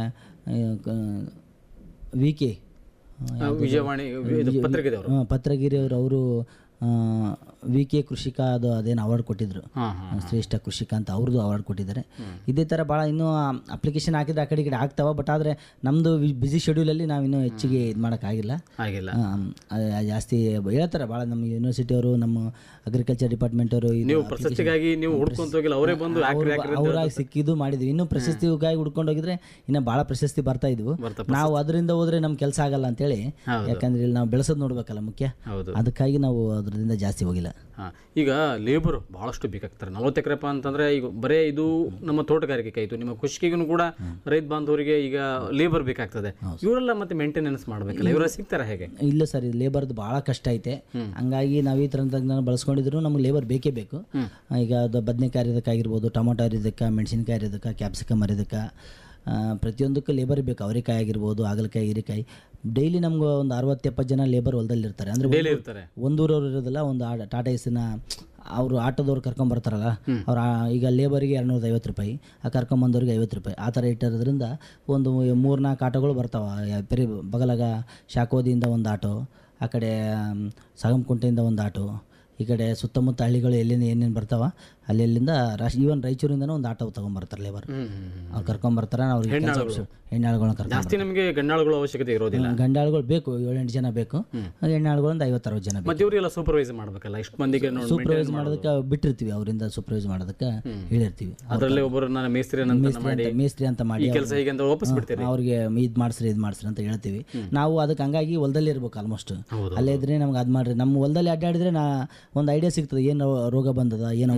A: ವಿ ಕೆ
B: ಆ, ವಿಜಯವಾಣಿ ಇದು ಪತ್ರಿಕೆದವರು
A: ಪತ್ರಗಿರಿಯವರು ಅವರು ವಿ ಕೆ ಕೃಷಿಕ ಅದು ಅದೇನು ಅವಾರ್ಡ್ ಕೊಟ್ಟಿದ್ರು
B: ಹಾಂ ಹಾಂ
A: ಶ್ರೇಷ್ಠ ಕೃಷಿಕ ಅಂತ ಅವ್ರದ್ದು ಅವಾರ್ಡ್ ಕೊಟ್ಟಿದ್ದಾರೆ ಇದೇ ಥರ ಭಾಳ ಇನ್ನೂ ಅಪ್ಲಿಕೇಶನ್ ಹಾಕಿದ್ರೆ ಆ ಕಡೆ ಈ ಕಡೆ ಆಗ್ತಾವ ಬಟ್ ಆದರೆ ನಮ್ಮದು ಬಿಸಿ ಶೆಡ್ಯೂಲಲ್ಲಿ ನಾವು ಇನ್ನೂ ಹೆಚ್ಚಿಗೆ ಇದು ಮಾಡೋಕ್ಕಾಗಿಲ್ಲ
B: ಆಗಿಲ್ಲ
A: ಆಮ್, ಅದ್- ಅದ್ ಜಾಸ್ತಿ ಹೇಳ್ತಾರೆ ಭಾಳ ನಮ್ಮ ಯೂನಿವರ್ಸಿಟಿಯವರು ನಮ್ಮ ಅಗ್ರಿಕಲ್ಚರ್ ಡಿಪಾರ್ಟ್ಮೆಂಟ್ ಅವರು
B: ನೀವು ಪ್ರಶಸ್ತಿಗಾಗಿ ನೀವು ಹುಡ್ಕೊಂತ ಹೋಗಿಲ್ಲ ಅವರೇ ಬಂದು ಹಾಕ್ರಿ ಹಾಕ್ರಿ ಅಂತ
A: ಅವರಾಗಿ ಸಿಕ್ಕಿದ್ದು ಮಾಡಿದ್ವಿ ಇನ್ನೂ ಪ್ರಶಸ್ತಿಗಾಗಿ ಹುಡ್ಕೊಂಡು ಹೋಗಿದ್ರೆ ಇನ್ನು ಭಾಳ ಪ್ರಶಸ್ತಿ ಬರ್ತಾ ಇದ್ವು
B: ಬರ್ತಾ
A: ನಾವು ಅದರಿಂದ ಹೋದ್ರೆ ನಮ್ಮ ಕೆಲಸ ಆಗಲ್ಲ ಅಂತೇಳಿ ಯಾಕಂದ್ರೆ ಇಲ್ಲಿ ನಾವು ಬೆಳೆಸೋದು ನೋಡ್ಬೇಕಲ್ಲ ಮುಖ್ಯ
B: ಹೌದು
A: ಅದಕ್ಕಾಗಿ ನಾವು ಅದರಿಂದ ಜಾಸ್ತಿ ಹೋಗಿಲ್ಲ
B: ಹಾಂ ಈಗ ಲೇಬರ್ ಭಾಳಷ್ಟು ಬೇಕಾಗ್ತಾರೆ ನಲವತ್ತು ಎಕರೆಪ್ಪ ಅಂತಂದ್ರೆ ಈಗ ಬರೇ ಇದು ನಮ್ಮ ತೋಟಗಾರಿಕೆ ಆಯಿತು ನಿಮ್ಮ ಕೃಷಿಗೂ ಕೂಡ ರೈತ ಬಾಂಧವರಿಗೆ ಈಗ ಲೇಬರ್ ಬೇಕಾಗ್ತದೆ ಇವರೆಲ್ಲ ಮತ್ತೆ ಮೇಂಟೆನೆನ್ಸ್ ಮಾಡಬೇಕಲ್ಲ ಇವರೆಲ್ಲ ಸಿಗ್ತಾರೆ ಹೇಗೆ
A: ಇಲ್ಲ ಸರ್ ಇದು ಲೇಬರ್ದು ಭಾಳ ಕಷ್ಟ ಐತೆ ಹಂಗಾಗಿ ನಾವು ಈ ತಂತ್ರಜ್ಞಾನ ಬಳಸ್ಕೊಂಡಿದ್ರು ನಮ್ಗೆ ಲೇಬರ್ ಬೇಕೇ ಬೇಕು ಈಗ ಅದು ಬದನೆಕಾಯಿ ಹರಿದಕ್ಕಾಗಿರ್ಬೋದು ಟೊಮೊಟೊ ಹರಿದಕ್ಕೆ ಮೆಣಸಿನ್ಕಾಯಿ ಹರಿದಕ್ಕೆ ಕ್ಯಾಪ್ಸಿಕಮ್ ಹರಿದಕ್ಕೆ ಆ, ಪ್ರತಿಯೊಂದಕ್ಕೂ ಲೇಬರ್ ಬೇಕು ಅವರೆಕಾಯಿ ಆಗಿರ್ಬೋದು ಹಾಗಲಕಾಯಿ ಹೀರೆಕಾಯಿ ಡೈಲಿ ನಮ್ಗೆ ಒಂದು ಅರವತ್ತು ಎಪ್ಪತ್ತು ಜನ ಲೇಬರ್ ಹೊಲದಲ್ಲಿ ಇರ್ತಾರೆ ಅಂದರೆ
B: ಡೈಲಿ ಇರ್ತಾರೆ
A: ಒಂದೂರವ್ರು ಇರೋದಿಲ್ಲ ಒಂದು ಆ ಟಾಟಾ ಎಸ್ಸಿನ ಅವರು ಆಟೋದವ್ರು ಕರ್ಕೊಂಬರ್ತಾರಲ್ಲ ಅವ್ರು ಆ- ಈಗ ಲೇಬರಿಗೆ ಎರಡುನೂರ ಐವತ್ತು ರೂಪಾಯಿ ಆ ಕರ್ಕೊಂಬಂದವ್ರಿಗೆ ಐವತ್ತು ರೂಪಾಯಿ ಆ ಥರ ಇಟ್ಟಿರೋದ್ರಿಂದ ಒಂದು ಮೂರ್ನಾಲ್ಕು ಆಟೋಗಳು ಬರ್ತಾವೆ ಪೆರಿ ಬಗಲಾಗ ಶಾಕೋದಿಯಿಂದ ಒಂದು ಆಟೋ ಆ ಕಡೆ ಮ್, ಸಗಮಕುಂಟೆಯಿಂದ ಒಂದು ಆಟೋ ಈ ಕಡೆ ಸುತ್ತಮುತ್ತ ಹಳ್ಳಿಗಳು ಎಲ್ಲಿಂದ ಏನೇನು ಬರ್ತಾವ ಅಲ್ಲಿ ಎಲ್ಲಿಂದ ರಾಶ್ ಈವನ್ ರಾಯಚೂರಿಂದನೂ ಒಂದು ಆಟೋ ತೊಗೊಂಬರ್ತಾರೆ ಲೇಬರ್ ಅವ್ರು ಕರ್ಕೊಂಬರ್ತಾರೆ ಅವ್ರಿಗೆ ಕೆಲಸ ಹೆಣ್ಣಾಳುಗಳನ್ನ ಕರ್ಕೊಂಡು
B: ಜಾಸ್ತಿ ನಮಗೆ ಗಂಡಾಳುಗಳ ಅವಶ್ಯಕತೆ ಇರೋದಿಲ್ಲ
A: ಗಂಡಾಳುಗಳು ಬೇಕು ಏಳೆಂಟು ಜನ ಬೇಕು ಹೆಣ್ಣಾಳುಗಳಿಂದ ಐವತ್ತರವತ್ತು ಜನ ಬೇಕು
B: ಮತ್ತೆ ಇವರಿಗೆಲ್ಲ ಸೂಪರ್ವೈಸ್ ಮಾಡ್ಬೇಕಲ್ಲ ಇಷ್ಟು ಮಂದಿಗೆ ನೋಡಿ
A: ಸೂಪರ್ವೈಸ್ ಮಾಡೋದಕ್ಕೆ ಬಿಟ್ಟಿರ್ತೀವಿ ಅವರಿಂದ ಸೂಪರ್ವೈಸ್ ಮಾಡೋದಕ್ಕೆ ಹೇಳಿರ್ತೀವಿ
B: ಅದರಲ್ಲೇ ಒಬ್ಬರು ನಾನು ಮೇಸ್ತ್ರಿ ಅಂತ ಮಾಡಿ
A: ಮೇಸ್ತ್ರಿ ಅಂತ ಮಾಡಿ
B: ಈ ಕೆಲಸ ಹೀಗೆ ಅಂತ ವಾಪಸ್ ಬಿಡ್ತೀರಿ
A: ಅವ್ರಿಗೆ ಇದು ಮಾಡಿಸ್ರಿ ಇದು ಮಾಡಿಸ್ರಿ ಅಂತ ಹೇಳ್ತೀವಿ ನಾವು ಅದಕ್ಕೆ ಹಂಗಾಗಿ ಹೊಲದಲ್ಲಿ ಇರ್ಬೇಕು ಆಲ್ಮೋಸ್ಟ್
B: ಹೌದು.
A: ಅಲ್ಲೇ ಇದ್ರೆ ನಮ್ಗೆ ಅದು ಮಾಡ್ರಿ ನಮ್ಮ ಹೊಲದಲ್ಲಿ ಅಡ್ಡಾಡಿದ್ರೆ ನಾ ಒಂದು ಐಡಿಯಾ ಸಿಗ್ತದೆ ಏನು ರೋಗ ಬಂದದ ಏನು ಔಷಧಿ ಹೊಡಿಸ್ಬೇಕು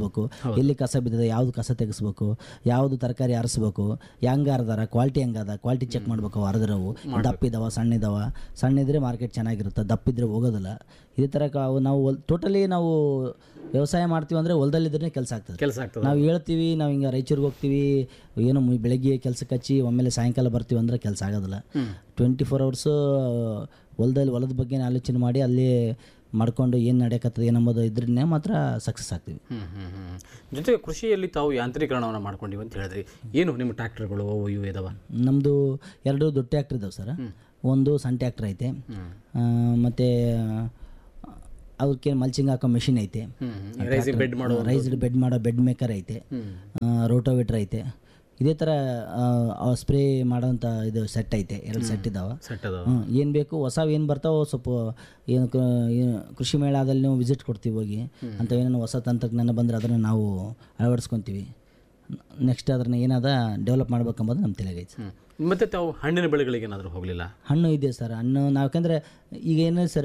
A: ತೆಗಿಸ್ಬೇಕು ಎಲ್ಲಿ ಕಸ ಬಿದ್ದಿದೆ ಯಾವ್ದು ಕಸ ತೆಗಿಸ್ಬೇಕು ಯಾವುದು ತರಕಾರಿ ಆರಿಸ್ಬೇಕು ಹೆಂಗೆ ಅರ್ದಾರ ಕ್ವಾಲಿಟಿ ಹೆಂಗದ ಕ್ವಾಲಿಟಿ ಚೆಕ್ ಮಾಡ್ಬೇಕು ಅವು ಅರ್ದಿರವು ದಪ್ಪ ಇದಾವ ಸಣ್ಣ ಇದಾವ ಸಣ್ಣ ಇದ್ರೆ ಮಾರ್ಕೆಟ್ ಚೆನ್ನಾಗಿರುತ್ತೆ ದಪ್ಪ ಇದ್ರೆ ಹೋಗೋದಿಲ್ಲ ಇದೇ ಥರ ಕಾ- ನಾವು ಟೋಟಲಿ ನಾವು ವ್ಯವಸಾಯ ಮಾಡ್ತೀವಿ ಅಂದರೆ ಹೊಲದಲ್ಲಿದ್ರೆ ಕೆಲಸ ಆಗ್ತದೆ
B: ಕೆಲಸ ಆಗ್ತದೆ
A: ನಾವು ಹೇಳ್ತೀವಿ ನಾವು ಹಿಂಗೆ ರಾಯಚೂರಿಗೆ ಹೋಗ್ತೀವಿ ಏನು ಮು- ಬೆಳಗ್ಗೆ ಕೆಲಸಕ್ಕೆ ಹಚ್ಚಿ ಒಮ್ಮೆಲೆ ಸಾಯಂಕಾಲ ಬರ್ತೀವಿ ಅಂದ್ರೆ ಕೆಲಸ ಆಗೋದಿಲ್ಲ ಟ್ವೆಂಟಿ ಫೋರ್ ಅವರ್ಸು ಹೊಲದಲ್ಲಿ ಹೊಲದ ಬಗ್ಗೆ ಆಲೋಚನೆ ಮಾಡಿ ಅಲ್ಲಿ ಮಾಡ್ಕೊಂಡು ಏನು ನಡೆಯಕತ್ತದ ಏನಂಬೋದು ಇದ್ರನ್ನೇ ಮಾತ್ರ ಸಕ್ಸಸ್ ಆಗ್ತೀವಿ
B: ಹ್ಮ್ ಹ್ಮ್ ಹ್ಮ್ ಜೊತೆಗೆ ಕೃಷಿಯಲ್ಲಿ ತಾವು ಯಾಂತ್ರೀಕರಣವನ್ನು ಮಾಡ್ಕೊಂಡಿವಿ ಅಂತ ಹೇಳಿದ್ರಿ ಏನು ನಿಮ್ಮ ಟ್ರ್ಯಾಕ್ಟರ್ಗಳು ಅವು ಇವು ಇದಾವ
A: ನಮ್ಮದು ಎರಡು ದೊಡ್ಡ ಟ್ಯಾಕ್ಟ್ರ್ ಇದಾವೆ ಸರ್ ಒಂದು ಸಣ್ಣ ಟ್ಯಾಕ್ಟ್ರ್ ಐತೆ ಆ, ಮತ್ತೆ ಅವಕ್ಕೆ ಮಲ್ಚಿಂಗ್ ಹಾಕೋ ಮೆಷಿನ್ ಐತೆ
B: ಹ್ಮ್ ರೈಸಿಗೆ ಬೆಡ್ ಮಾಡೋ
A: ರೈಸ್ಡ್ ಬೆಡ್ ಮಾಡೋ ಬೆಡ್ ಮೇಕರ್ ಐತೆ ರೋಟೋವೇಟ್ರ್ ಐತೆ ಇದೇ ಥರ ಸ್ಪ್ರೇ ಮಾಡೋಂಥ ಇದು ಸೆಟ್ ಐತೆ ಎರಡು ಸೆಟ್ ಇದಾವೆ
B: ಸೆಟ್ ಅದಾವ
A: ಏನು ಬೇಕು ಹೊಸವು ಏನು ಬರ್ತಾವೋ ಸ್ವಲ್ಪ ಏನು ಕ- ಏನು ಕೃಷಿ ಮೇಳದಲ್ಲಿ ನಾವು ವಿಸಿಟ್ ಕೊಡ್ತೀವಿ ಹೋಗಿ ಅಂತ ಏನೇನು ಹೊಸ ತಂತ್ರಜ್ಞಾನ ಬಂದರೆ ಅದನ್ನು ನಾವು ಅಳವಡಿಸ್ಕೊತೀವಿ ನೆಕ್ಸ್ಟ್ ಅದನ್ನ ಏನಾದ ಡೆವಲಪ್ ಮಾಡ್ಬೇಕಂಬುದು ನಮ್ಮ ತಲೆಗೈತೆ
B: ಹ್ಮ್ ಮತ್ತೆ ತಾವು ಹಣ್ಣಿನ ಬೆಳೆಗಳಿಗೆ ಏನಾದರೂ ಹೋಗಲಿಲ್ಲ
A: ಹಣ್ಣು ಇದೆ ಸರ್ ಹಣ್ಣು ನಾವು ಯಾಕಂದರೆ ಈಗ ಏನು ಸರ್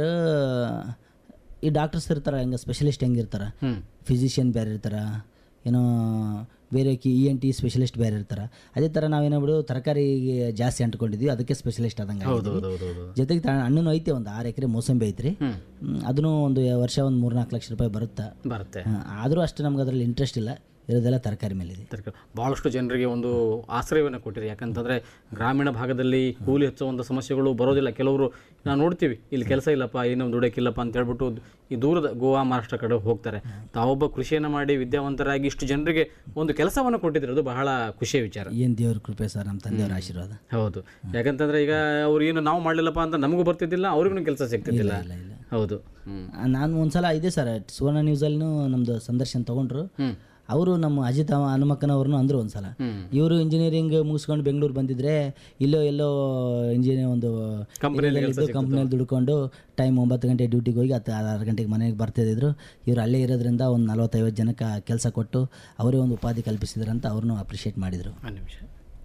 A: ಈ ಡಾಕ್ಟರ್ಸ್ ಇರ್ತಾರೆ ಹೆಂಗೆ ಸ್ಪೆಷಲಿಸ್ಟ್ ಹೆಂಗಿರ್ತಾರೆ
B: ಹ್ಮ್
A: ಫಿಸಿಷಿಯನ್ ಬೇರೆ ಇರ್ತಾರೆ ಏನೋ ಬೇರೆ ಕಿ ಇ ಎನ್ ಟಿ ಸ್ಪೆಷಲಿಸ್ಟ್ ಬೇರೆ ಇರ್ತಾರೆ ಅದೇ ಥರ ನಾವೇನೋ ಬಿಡು ತರಕಾರಿಗೆ ಜಾಸ್ತಿ ಅಂಟ್ಕೊಂಡಿದ್ವಿ ಅದಕ್ಕೆ ಸ್ಪೆಷಲಿಸ್ಟ್ ಆದಂಗೆ
B: ಹೌದು
A: ಆಗಿದ್ವಿ.
B: ಹೌದು ಹೌದು ಹೌದು
A: ಜೊತೆಗೆ ತ ಹಣ್ಣು ಐತೆ ಒಂದು ಆರು ಎಕರೆ ಮೋಸಂಬಿ ಐತ್ರಿ
B: ಹ್ಮ್
A: ಹ್ಮ್, ಅದನ್ನು ಒಂದು ವರ್ಷ ಒಂದು ಮೂರು ನಾಲ್ಕು ಲಕ್ಷ ರೂಪಾಯಿ ಬರುತ್ತೆ
B: ಬರುತ್ತೆ
A: ಆದರೂ ಅಷ್ಟು ನಮ್ಗೆ ಅದರಲ್ಲಿ ಇಂಟ್ರೆಸ್ಟ್ ಇಲ್ಲ ಇರೋದೆಲ್ಲ ತರಕಾರಿ ಮೇಲಿದೆ
B: ತರಕಾರಿ ಭಾಳಷ್ಟು ಜನರಿಗೆ ಒಂದು ಆಶ್ರಯವನ್ನು ಕೊಟ್ಟಿರಿ ಯಾಕಂತಂದರೆ ಗ್ರಾಮೀಣ ಭಾಗದಲ್ಲಿ ಕೂಲಿ ಹಚ್ಚುವಂಥ ಸಮಸ್ಯೆಗಳು ಬರೋದಿಲ್ಲ ಕೆಲವರು ನಾವು ನೋಡ್ತೀವಿ ಇಲ್ಲಿ ಕೆಲಸ ಇಲ್ಲಪ್ಪ ಏನೋ ದುಡಿಯೋಕ್ಕಿಲ್ಲಪ್ಪ ಅಂತ ಹೇಳ್ಬಿಟ್ಟು ಈ ದೂರದ ಗೋವಾ ಮಹಾರಾಷ್ಟ್ರ ಕಡೆ ಹೋಗ್ತಾರೆ ತಾವೊಬ್ಬ ಕೃಷಿಯನ್ನು ಮಾಡಿ ವಿದ್ಯಾವಂತರಾಗಿ ಇಷ್ಟು ಜನರಿಗೆ ಒಂದು ಕೆಲಸವನ್ನು ಕೊಟ್ಟಿದ್ರು ಅದು ಬಹಳ ಖುಷಿಯ ವಿಚಾರ
A: ಏನು ದೇವ್ರ ಕೃಪೆ ಸರ್ ನಮ್ಮ ತಂದೆಯವ್ರ ಆಶೀರ್ವಾದ
B: ಹೌದು ಯಾಕಂತಂದ್ರೆ ಈಗ ಅವ್ರು ಏನು ನಾವು ಮಾಡಲಿಲ್ಲಪ್ಪ ಅಂತ ನಮಗೂ ಬರ್ತಿದ್ದಿಲ್ಲ ಅವ್ರಿಗೂ ಕೆಲಸ ಸಿಗ್ತಿದ್ದಿಲ್ಲ
A: ಇಲ್ಲ ಇಲ್ಲ
B: ಹೌದು ಹ್ಮ್
A: ಆ, ನಾನು ಒಂದ್ಸಲ ಇದೆ ಸರ್ ಸುವರ್ಣ ನ್ಯೂಸಲ್ಲೂ ನಮ್ಮದು ಸಂದರ್ಶನ ತೊಗೊಂಡ್ರು
B: ಹ್ಮ್
A: ಅವರು ನಮ್ಮ ಅಜಿತ್ ಅವ- ಹನುಮಕ್ಕನವ್ರನ್ನು ಅಂದರು ಒಂದ್ಸಲ
B: ಹ್ಮ್
A: ಇವರು ಇಂಜಿನಿಯರಿಂಗ್ ಮುಗಿಸ್ಕೊಂಡು ಬೆಂಗಳೂರು ಬಂದಿದ್ರೆ ಇಲ್ಲೋ ಎಲ್ಲೋ ಇಂಜಿನಿಯರ್ ಒಂದು
B: ಕಂಪನಿಯಲ್ಲಿ ಕೆಲಸ
A: ಕಂಪ್ನಿಯಲ್ಲಿ ದುಡ್ಕೊಂಡು ಟೈಮ್ ಒಂಬತ್ತು ಗಂಟೆ ಡ್ಯೂಟಿಗೆ ಹೋಗಿ ಹತ್ತು ಆರು ಗಂಟೆಗೆ ಮನೆಗೆ ಬರ್ತಿದ್ರು ಇವರು ಅಲ್ಲೇ ಇರೋದ್ರಿಂದ ಒಂದು ನಲ್ವತ್ತೈವತ್ತು ಜನಕ್ಕೆ ಕೆಲಸ ಕೊಟ್ಟು ಅವರೇ ಒಂದು ಉಪಾಧಿ ಕಲ್ಪಿಸಿದ್ರಂತ ಅವ್ರನ್ನೂ ಅಪ್ರಿಷಿಯೇಟ್ ಮಾಡಿದರು
B: ಒಂದು ನಿಮಿಷ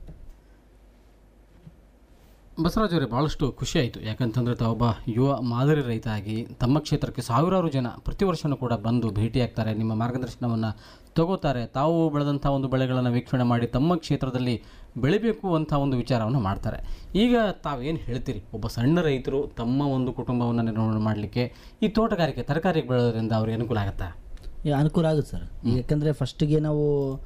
B: ಬಸವರಾಜ್ ಅವರೇ ಭಾಳಷ್ಟು ಖುಷಿ ಆಯಿತು ಯಾಕಂತಂದರೆ ತಾವೊಬ್ಬ ಯುವ ಮಾದರಿ ರೈತ ಆಗಿ ತಮ್ಮ ಕ್ಷೇತ್ರಕ್ಕೆ ಸಾವಿರಾರು ಜನ ಪ್ರತಿ ವರ್ಷವೂ ಕೂಡ ಬಂದು ಭೇಟಿಯಾಗ್ತಾರೆ ನಿಮ್ಮ ಮಾರ್ಗದರ್ಶನವನ್ನು ತಗೋತಾರೆ ತಾವು ಬೆಳೆದಂಥ ಒಂದು ಬೆಳೆಗಳನ್ನು ವೀಕ್ಷಣೆ ಮಾಡಿ ತಮ್ಮ ಕ್ಷೇತ್ರದಲ್ಲಿ ಬೆಳಿಬೇಕು ಅಂತ ಒಂದು ವಿಚಾರವನ್ನು ಮಾಡ್ತಾರೆ ಈಗ ತಾವೇನು ಹೇಳ್ತೀರಿ ಒಬ್ಬ ಸಣ್ಣ ರೈತರು ತಮ್ಮ ಒಂದು ಕುಟುಂಬವನ್ನು ನಿರ್ವಹಣೆ ಮಾಡಲಿಕ್ಕೆ ಈ ತೋಟಗಾರಿಕೆ ತರಕಾರಿ ಬೆಳೆಯೋದ್ರಿಂದ ಅವ್ರಿಗೆ ಅನುಕೂಲ ಆಗುತ್ತಾ
A: ಈಗ ಅನುಕೂಲ ಆಗುತ್ತೆ ಸರ್ ಯಾಕಂದರೆ ಫಸ್ಟಿಗೆ ನಾವು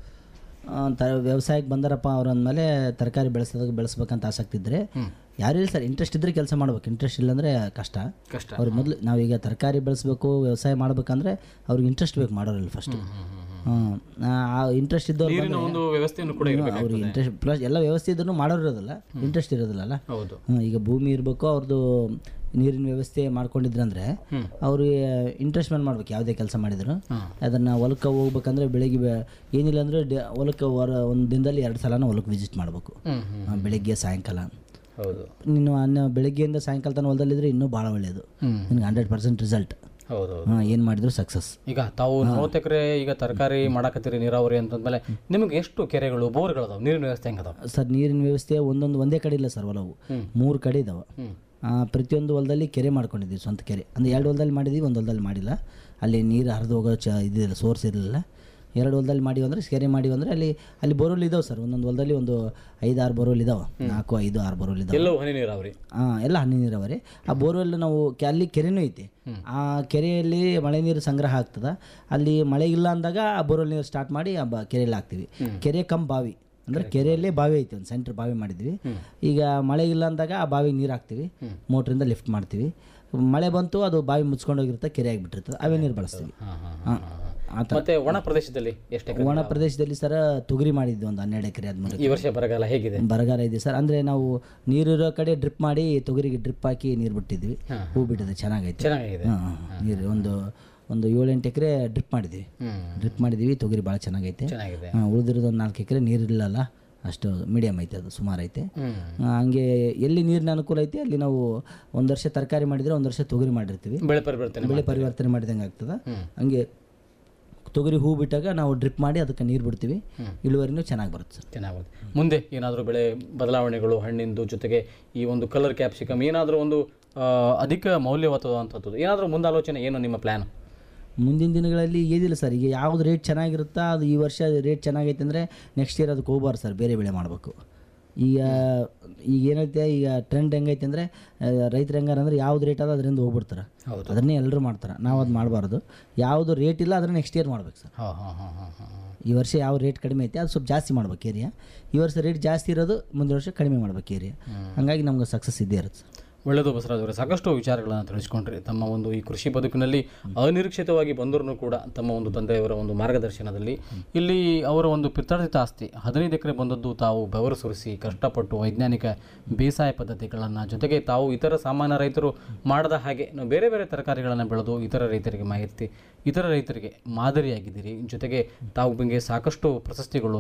A: ಆ, ತ ವ್ಯವಸಾಯಕ್ಕೆ ಬಂದಾರಪ್ಪ ಅವ್ರು ಅಂದಮೇಲೆ ತರಕಾರಿ ಬೆಳೆಸೋದಕ್ಕೆ ಬೆಳೆಸ್ಬೇಕಂತ ಆಸಕ್ತಿ ಇದ್ದರೆ ಯಾರು ಇಲ್ಲ ಸರ್ ಇಂಟ್ರೆಸ್ಟ್ ಇದ್ದರೆ ಕೆಲಸ ಮಾಡ್ಬೇಕು ಇಂಟ್ರೆಸ್ಟ್ ಇಲ್ಲಾಂದರೆ ಕಷ್ಟ
B: ಕಷ್ಟ
A: ಅವ್ರು ಮೊದಲು ನಾವೀಗ ತರಕಾರಿ ಬೆಳೆಸ್ಬೇಕು ವ್ಯವಸಾಯ ಮಾಡ್ಬೇಕಂದ್ರೆ ಅವ್ರಿಗೆ ಇಂಟ್ರೆಸ್ಟ್ ಬೇಕು ಮಾಡೋರಿಲ್ಲ ಫಸ್ಟ್ ಹ್ಞೂ ಆ ಇಂಟ್ರೆಸ್ಟ್ ಇದ್ದವ್ರು
B: ನೀರಿನ ಒಂದು ವ್ಯವಸ್ಥೆಯನ್ನು ಕೂಡ ಇರಬೇಕು
A: ಅವ್ರಿಗೆ ಇಂಟ್ರೆಸ್ಟ್ ಪ್ಲಸ್ ಎಲ್ಲ ವ್ಯವಸ್ಥೆ ಇದ್ರೂ ಮಾಡೋರು ಇರೋದಿಲ್ಲ ಇಂಟ್ರೆಸ್ಟ್ ಇರೋದಿಲ್ಲ
B: ಹೌದು
A: ಹ್ಮ್, ಈಗ ಭೂಮಿ ಇರಬೇಕು ಅವ್ರದ್ದು ನೀರಿನ ವ್ಯವಸ್ಥೆ ಮಾಡ್ಕೊಂಡಿದ್ರಂದ್ರೆ ಅವ್ರಿಗೆ ಇಂಟ್ರೆಸ್ಟ್ ಮೇಲೆ ಮಾಡ್ಬೇಕು ಯಾವುದೇ ಕೆಲಸ ಮಾಡಿದ್ರು ಅದನ್ನು ಹೊಲಕ್ಕೆ ಹೋಗ್ಬೇಕಂದ್ರೆ ಬೆಳಿಗ್ಗೆ ಬೆ- ಏನಿಲ್ಲ ಅಂದರೆ ಹೊಲಕ್ಕೆ ವರ ಒಂದು ದಿನದಲ್ಲಿ ಎರಡು ಸಲನ ಹೊಲಕ್ಕೆ ವಿಸಿಟ್ ಮಾಡಬೇಕು
B: ಹ್ಮ್ ಹ್ಮ್
A: ಬೆಳಿಗ್ಗೆ ಸಾಯಂಕಾಲ
B: ಹೌದು
A: ನೀನು ಅನ್ನ ಬೆಳಗ್ಗೆಯಿಂದ ಸಾಯಂಕಾಲ ತನಕ ಹೊಲದಲ್ಲಿದ್ರೆ ಇನ್ನೂ ಭಾಳ ಒಳ್ಳೆಯದು
B: ಹ್ಮ್.
A: ನಿನ್ಗೆ ಹಂಡ್ರೆಡ್ ಪರ್ಸೆಂಟ್ ರಿಸಲ್ಟ್
B: ಹೌದು ಹೌದು
A: ಏನು ಮಾಡಿದ್ರು ಸಕ್ಸಸ್
B: ಈಗ ತಾವು ನಲವತ್ತು ಎಕರೆ ಈಗ ತರಕಾರಿ ಮಾಡಕತ್ತೀರಿ ನೀರಾವರಿ ಅಂತಂದ್ಮೇಲೆ ನಿಮಗೆ ಎಷ್ಟು ಕೆರೆಗಳು ಬೋರ್ಗಳು ಅದಾವ ನೀರಿನ ವ್ಯವಸ್ಥೆ ಹೆಂಗದಾವ
A: ಸರ್ ನೀರಿನ ವ್ಯವಸ್ಥೆ ಒಂದೊಂದು ಒಂದೇ ಕಡೆ ಇಲ್ಲ ಸರ್ ಹೊಲವು ಮೂರು ಕಡೆ ಇದಾವೆ
B: ಹ್ಮ್
A: ಆ, ಪ್ರತಿಯೊಂದು ಹೊಲದಲ್ಲಿ ಕೆರೆ ಮಾಡ್ಕೊಂಡಿದ್ದೀವಿ ಸ್ವಂತ ಕೆರೆ ಅಂದರೆ ಎರಡು ಹೊಲದಲ್ಲಿ ಮಾಡಿದ್ದೀವಿ ಒಂದು ಹೊಲದಲ್ಲಿ ಮಾಡಿಲ್ಲ ಅಲ್ಲಿ ನೀರು ಹರಿದು ಹೋಗೋ ಚ ಇದಿಲ್ಲ ಸೋರ್ಸ್ ಇರಲಿಲ್ಲ ಎರಡು ಹೊಲದಲ್ಲಿ ಮಾಡಿವಿ ಅಂದರೆ ಕೆರೆ ಮಾಡಿವಿ ಅಂದರೆ ಅಲ್ಲಿ ಅಲ್ಲಿ ಬೋರ್ವೆಲ್ ಇದಾವೆ ಸರ್ ಒಂದೊಂದು ಹೊಲದಲ್ಲಿ ಒಂದು ಐದು ಆರು ಬೋರ್ವೆಲ್ ಇದಾವೆ ನಾಲ್ಕು ಐದು ಆರು ಬೋರ್ವೆಲ್ ಇದಾವೆ
B: ಎಲ್ಲವೂ ಹನಿ ನೀರಾವರಿ
A: ಹಾಂ ಎಲ್ಲ ಹನಿ ನೀರಾವರಿ ಆ ಬೋರ್ವೆಲ್ ನಾವು ಕೆ- ಅಲ್ಲಿ ಕೆರೆನೂ ಐತಿ ಆ ಕೆರೆಯಲ್ಲಿ ಮಳೆ ನೀರು ಸಂಗ್ರಹ ಆಗ್ತದೆ ಅಲ್ಲಿ ಮಳೆ ಇಲ್ಲ ಅಂದಾಗ ಆ ಬೋರ್ವೆಲ್ ನೀರು ಸ್ಟಾರ್ಟ್ ಮಾಡಿ ಆ ಬ ಕೆರೆಯಲ್ಲಿ ಹಾಕ್ತೀವಿ ಕೆರೆ ಕಮ್ ಬಾವಿ ಅಂದರೆ ಕೆರೆಯಲ್ಲೇ ಬಾವಿ ಐತಿ ಒಂದು ಸೆಂಟ್ರ್ ಬಾವಿ ಮಾಡಿದ್ವಿ ಈಗ ಮಳೆ ಇಲ್ಲ ಅಂದಾಗ ಆ ಬಾವಿಗೆ ನೀರು ಹಾಕ್ತೀವಿ ಮೋಟ್ರಿಂದ ಲಿಫ್ಟ್ ಮಾಡ್ತೀವಿ ಮಳೆ ಬಂತು ಅದು ಬಾವಿ ಮುಚ್ಕೊಂಡು ಹೋಗಿರುತ್ತೆ ಕೆರೆ ಆಗಿಬಿಟ್ಟಿರ್ತದೆ ಅವೇ ನೀರು ಬಳಸ್ತೀವಿ ಹಾಂ ಆ ಥರ
B: ಮತ್ತೆ ಒಣ ಪ್ರದೇಶದಲ್ಲಿ ಎಷ್ಟು ಎಕರೆ
A: ಒಣ ಪ್ರದೇಶದಲ್ಲಿ ಸರ್ ತೊಗರಿ ಮಾಡಿದ್ವಿ ಒಂದು ಹನ್ನೆರಡು ಎಕರೆ ಹದಿಮೂರು
B: ಈ ವರ್ಷ ಬರಗಾಲ ಹೇಗಿದೆ
A: ಬರಗಾಲ ಇದೆ ಸರ್ ಅಂದರೆ ನಾವು ನೀರಿರೋ ಕಡೆ ಡ್ರಿಪ್ ಮಾಡಿ ತೊಗರಿಗೆ ಡ್ರಿಪ್ ಹಾಕಿ ನೀರು ಬಿಟ್ಟಿದ್ವಿ ಹೂ ಬಿಟ್ಟಿದೆ ಚೆನ್ನಾಗೈತೆ
B: ಚೆನ್ನಾಗಿದೆ
A: ಹಾಂ ನೀರು ಒಂದು ಒಂದು ಏಳೆಂಟು ಎಕರೆ ಡ್ರಿಪ್ ಮಾಡಿದ್ವಿ
B: ಹ್ಮ್
A: ಡ್ರಿಪ್ ಮಾಡಿದ್ದೀವಿ ತೊಗರಿ ಭಾಳ ಚೆನ್ನಾಗೈತೆ
B: ಚೆನ್ನಾಗಿದೆ
A: ಹಾಂ ಉಳಿದಿರೋದು ಒಂದು ನಾಲ್ಕು ಎಕರೆ ನೀರಿಲ್ಲಲ್ಲ ಅಷ್ಟು ಮೀಡಿಯಮ್ ಐತೆ ಅದು ಸುಮಾರು ಐತೆ
B: ಹ್ಮ್
A: ಆ, ಹಂಗೆ ಎಲ್ಲಿ ನೀರಿನ ಅನುಕೂಲ ಐತೆ ಅಲ್ಲಿ ನಾವು ಒಂದು ವರ್ಷ ತರಕಾರಿ ಮಾಡಿದರೆ ಒಂದು ವರ್ಷ ತೊಗರಿ ಮಾಡಿರ್ತೀವಿ
B: ಬೆಳೆ ಪರಿವರ್ತನೆ
A: ಬೆಳೆ ಪರಿವರ್ತನೆ ಮಾಡಿದಂಗೆ ಆಗ್ತದೆ ಹಂಗೆ ತೊಗರಿ ಹೂ ಬಿಟ್ಟಾಗ ನಾವು ಡ್ರಿಪ್ ಮಾಡಿ ಅದಕ್ಕೆ ನೀರು ಬಿಡ್ತೀವಿ ಇಳುವರಿನೂ ಚೆನ್ನಾಗಿ ಬರುತ್ತೆ ಸರ್
B: ಚೆನ್ನಾಗುತ್ತೆ ಮುಂದೆ ಏನಾದರೂ ಬೆಳೆ ಬದಲಾವಣೆಗಳು ಹಣ್ಣಿಂದು ಜೊತೆಗೆ ಈ ಒಂದು ಕಲರ್ ಕ್ಯಾಪ್ಸಿಕಮ್ ಏನಾದರೂ ಒಂದು ಆ, ಅಧಿಕ ಮೌಲ್ಯವಾದಂಥದ್ದು ಏನಾದರೂ ಮುಂದಾಲೋಚನೆ ಏನು ನಿಮ್ಮ ಪ್ಲ್ಯಾನ್
A: ಮುಂದಿನ ದಿನಗಳಲ್ಲಿ ಏನಿಲ್ಲ ಸರ್ ಈಗ ಯಾವ್ದು ರೇಟ್ ಚೆನ್ನಾಗಿರುತ್ತಾ ಅದು ಈ ವರ್ಷ ರೇಟ್ ಚೆನ್ನಾಗೈತೆ ಅಂದರೆ ನೆಕ್ಸ್ಟ್ ಇಯರ್ ಅದಕ್ಕೆ ಹೋಗ್ಬಾರ್ದು ಸರ್ ಬೇರೆ ಬೆಳೆ ಮಾಡಬೇಕು ಈಗ ಈಗ ಏನೈತೆ ಈಗ ಟ್ರೆಂಡ್ ಹೆಂಗೈತೆ ಅಂದರೆ ರೈತರು ಹೆಂಗಾರ ಅಂದರೆ ಯಾವ್ದು ರೇಟ್ ಅದ ಅದರಿಂದ ಹೋಗ್ಬಿಡ್ತಾರೆ
B: ಹೌದು.
A: ಅದನ್ನೇ ಎಲ್ಲರೂ ಮಾಡ್ತಾರೆ ನಾವು ಅದು ಮಾಡಬಾರ್ದು ಯಾವುದು ರೇಟ್ ಇಲ್ಲ ಅದನ್ನ ನೆಕ್ಸ್ಟ್ ಇಯರ್ ಮಾಡ್ಬೇಕು ಸರ್
B: ಹಾಂ ಹಾಂ ಹಾಂ ಹಾಂ ಹಾಂ
A: ಈ ವರ್ಷ ಯಾವ ರೇಟ್ ಕಡಿಮೆ ಐತೆ ಅದು ಸ್ವಲ್ಪ ಜಾಸ್ತಿ ಮಾಡ್ಬೇಕು ಏರಿಯಾ ಈ ವರ್ಷ ರೇಟ್ ಜಾಸ್ತಿ ಇರೋದು ಮುಂದಿನ ವರ್ಷ ಕಡಿಮೆ ಮಾಡ್ಬೇಕು ಏರಿಯಾ ಹಾಗಾಗಿ ನಮ್ಗೆ ಸಕ್ಸಸ್ ಇದ್ದೇ ಇರುತ್ತೆ ಸರ್
B: ಒಳ್ಳೆಯದು ಬಸವರಾಜ್ ಅವರೇ ಸಾಕಷ್ಟು ವಿಚಾರಗಳನ್ನು ತಿಳಿಸ್ಕೊಂಡ್ರಿ ತಮ್ಮ ಒಂದು ಈ ಕೃಷಿ ಬದುಕಿನಲ್ಲಿ ಅನಿರೀಕ್ಷಿತವಾಗಿ ಬಂದರೂ ಕೂಡ ತಮ್ಮ ಒಂದು ತಂದೆಯವರ ಒಂದು ಮಾರ್ಗದರ್ಶನದಲ್ಲಿ ಇಲ್ಲಿ ಅವರ ಒಂದು ಪಿತ್ರಾರ್ಜಿತ ಆಸ್ತಿ ಹದಿನೈದು ಎಕರೆ ಬಂದದ್ದು ತಾವು ಬೆವರು ಸುರಿಸಿ ಕಷ್ಟಪಟ್ಟು ವೈಜ್ಞಾನಿಕ ಬೇಸಾಯ ಪದ್ಧತಿಗಳನ್ನು ಜೊತೆಗೆ ತಾವು ಇತರ ಸಾಮಾನ್ಯ ರೈತರು ಮಾಡದ ಹಾಗೆ ನಾವು ಬೇರೆ ಬೇರೆ ತರಕಾರಿಗಳನ್ನು ಬೆಳೆದು ಇತರ ರೈತರಿಗೆ ಮಾಹಿತಿ ಇತರ ರೈತರಿಗೆ ಮಾದರಿಯಾಗಿದ್ದೀರಿ ಜೊತೆಗೆ ತಾವು ನಿಮಗೆ ಸಾಕಷ್ಟು ಪ್ರಶಸ್ತಿಗಳು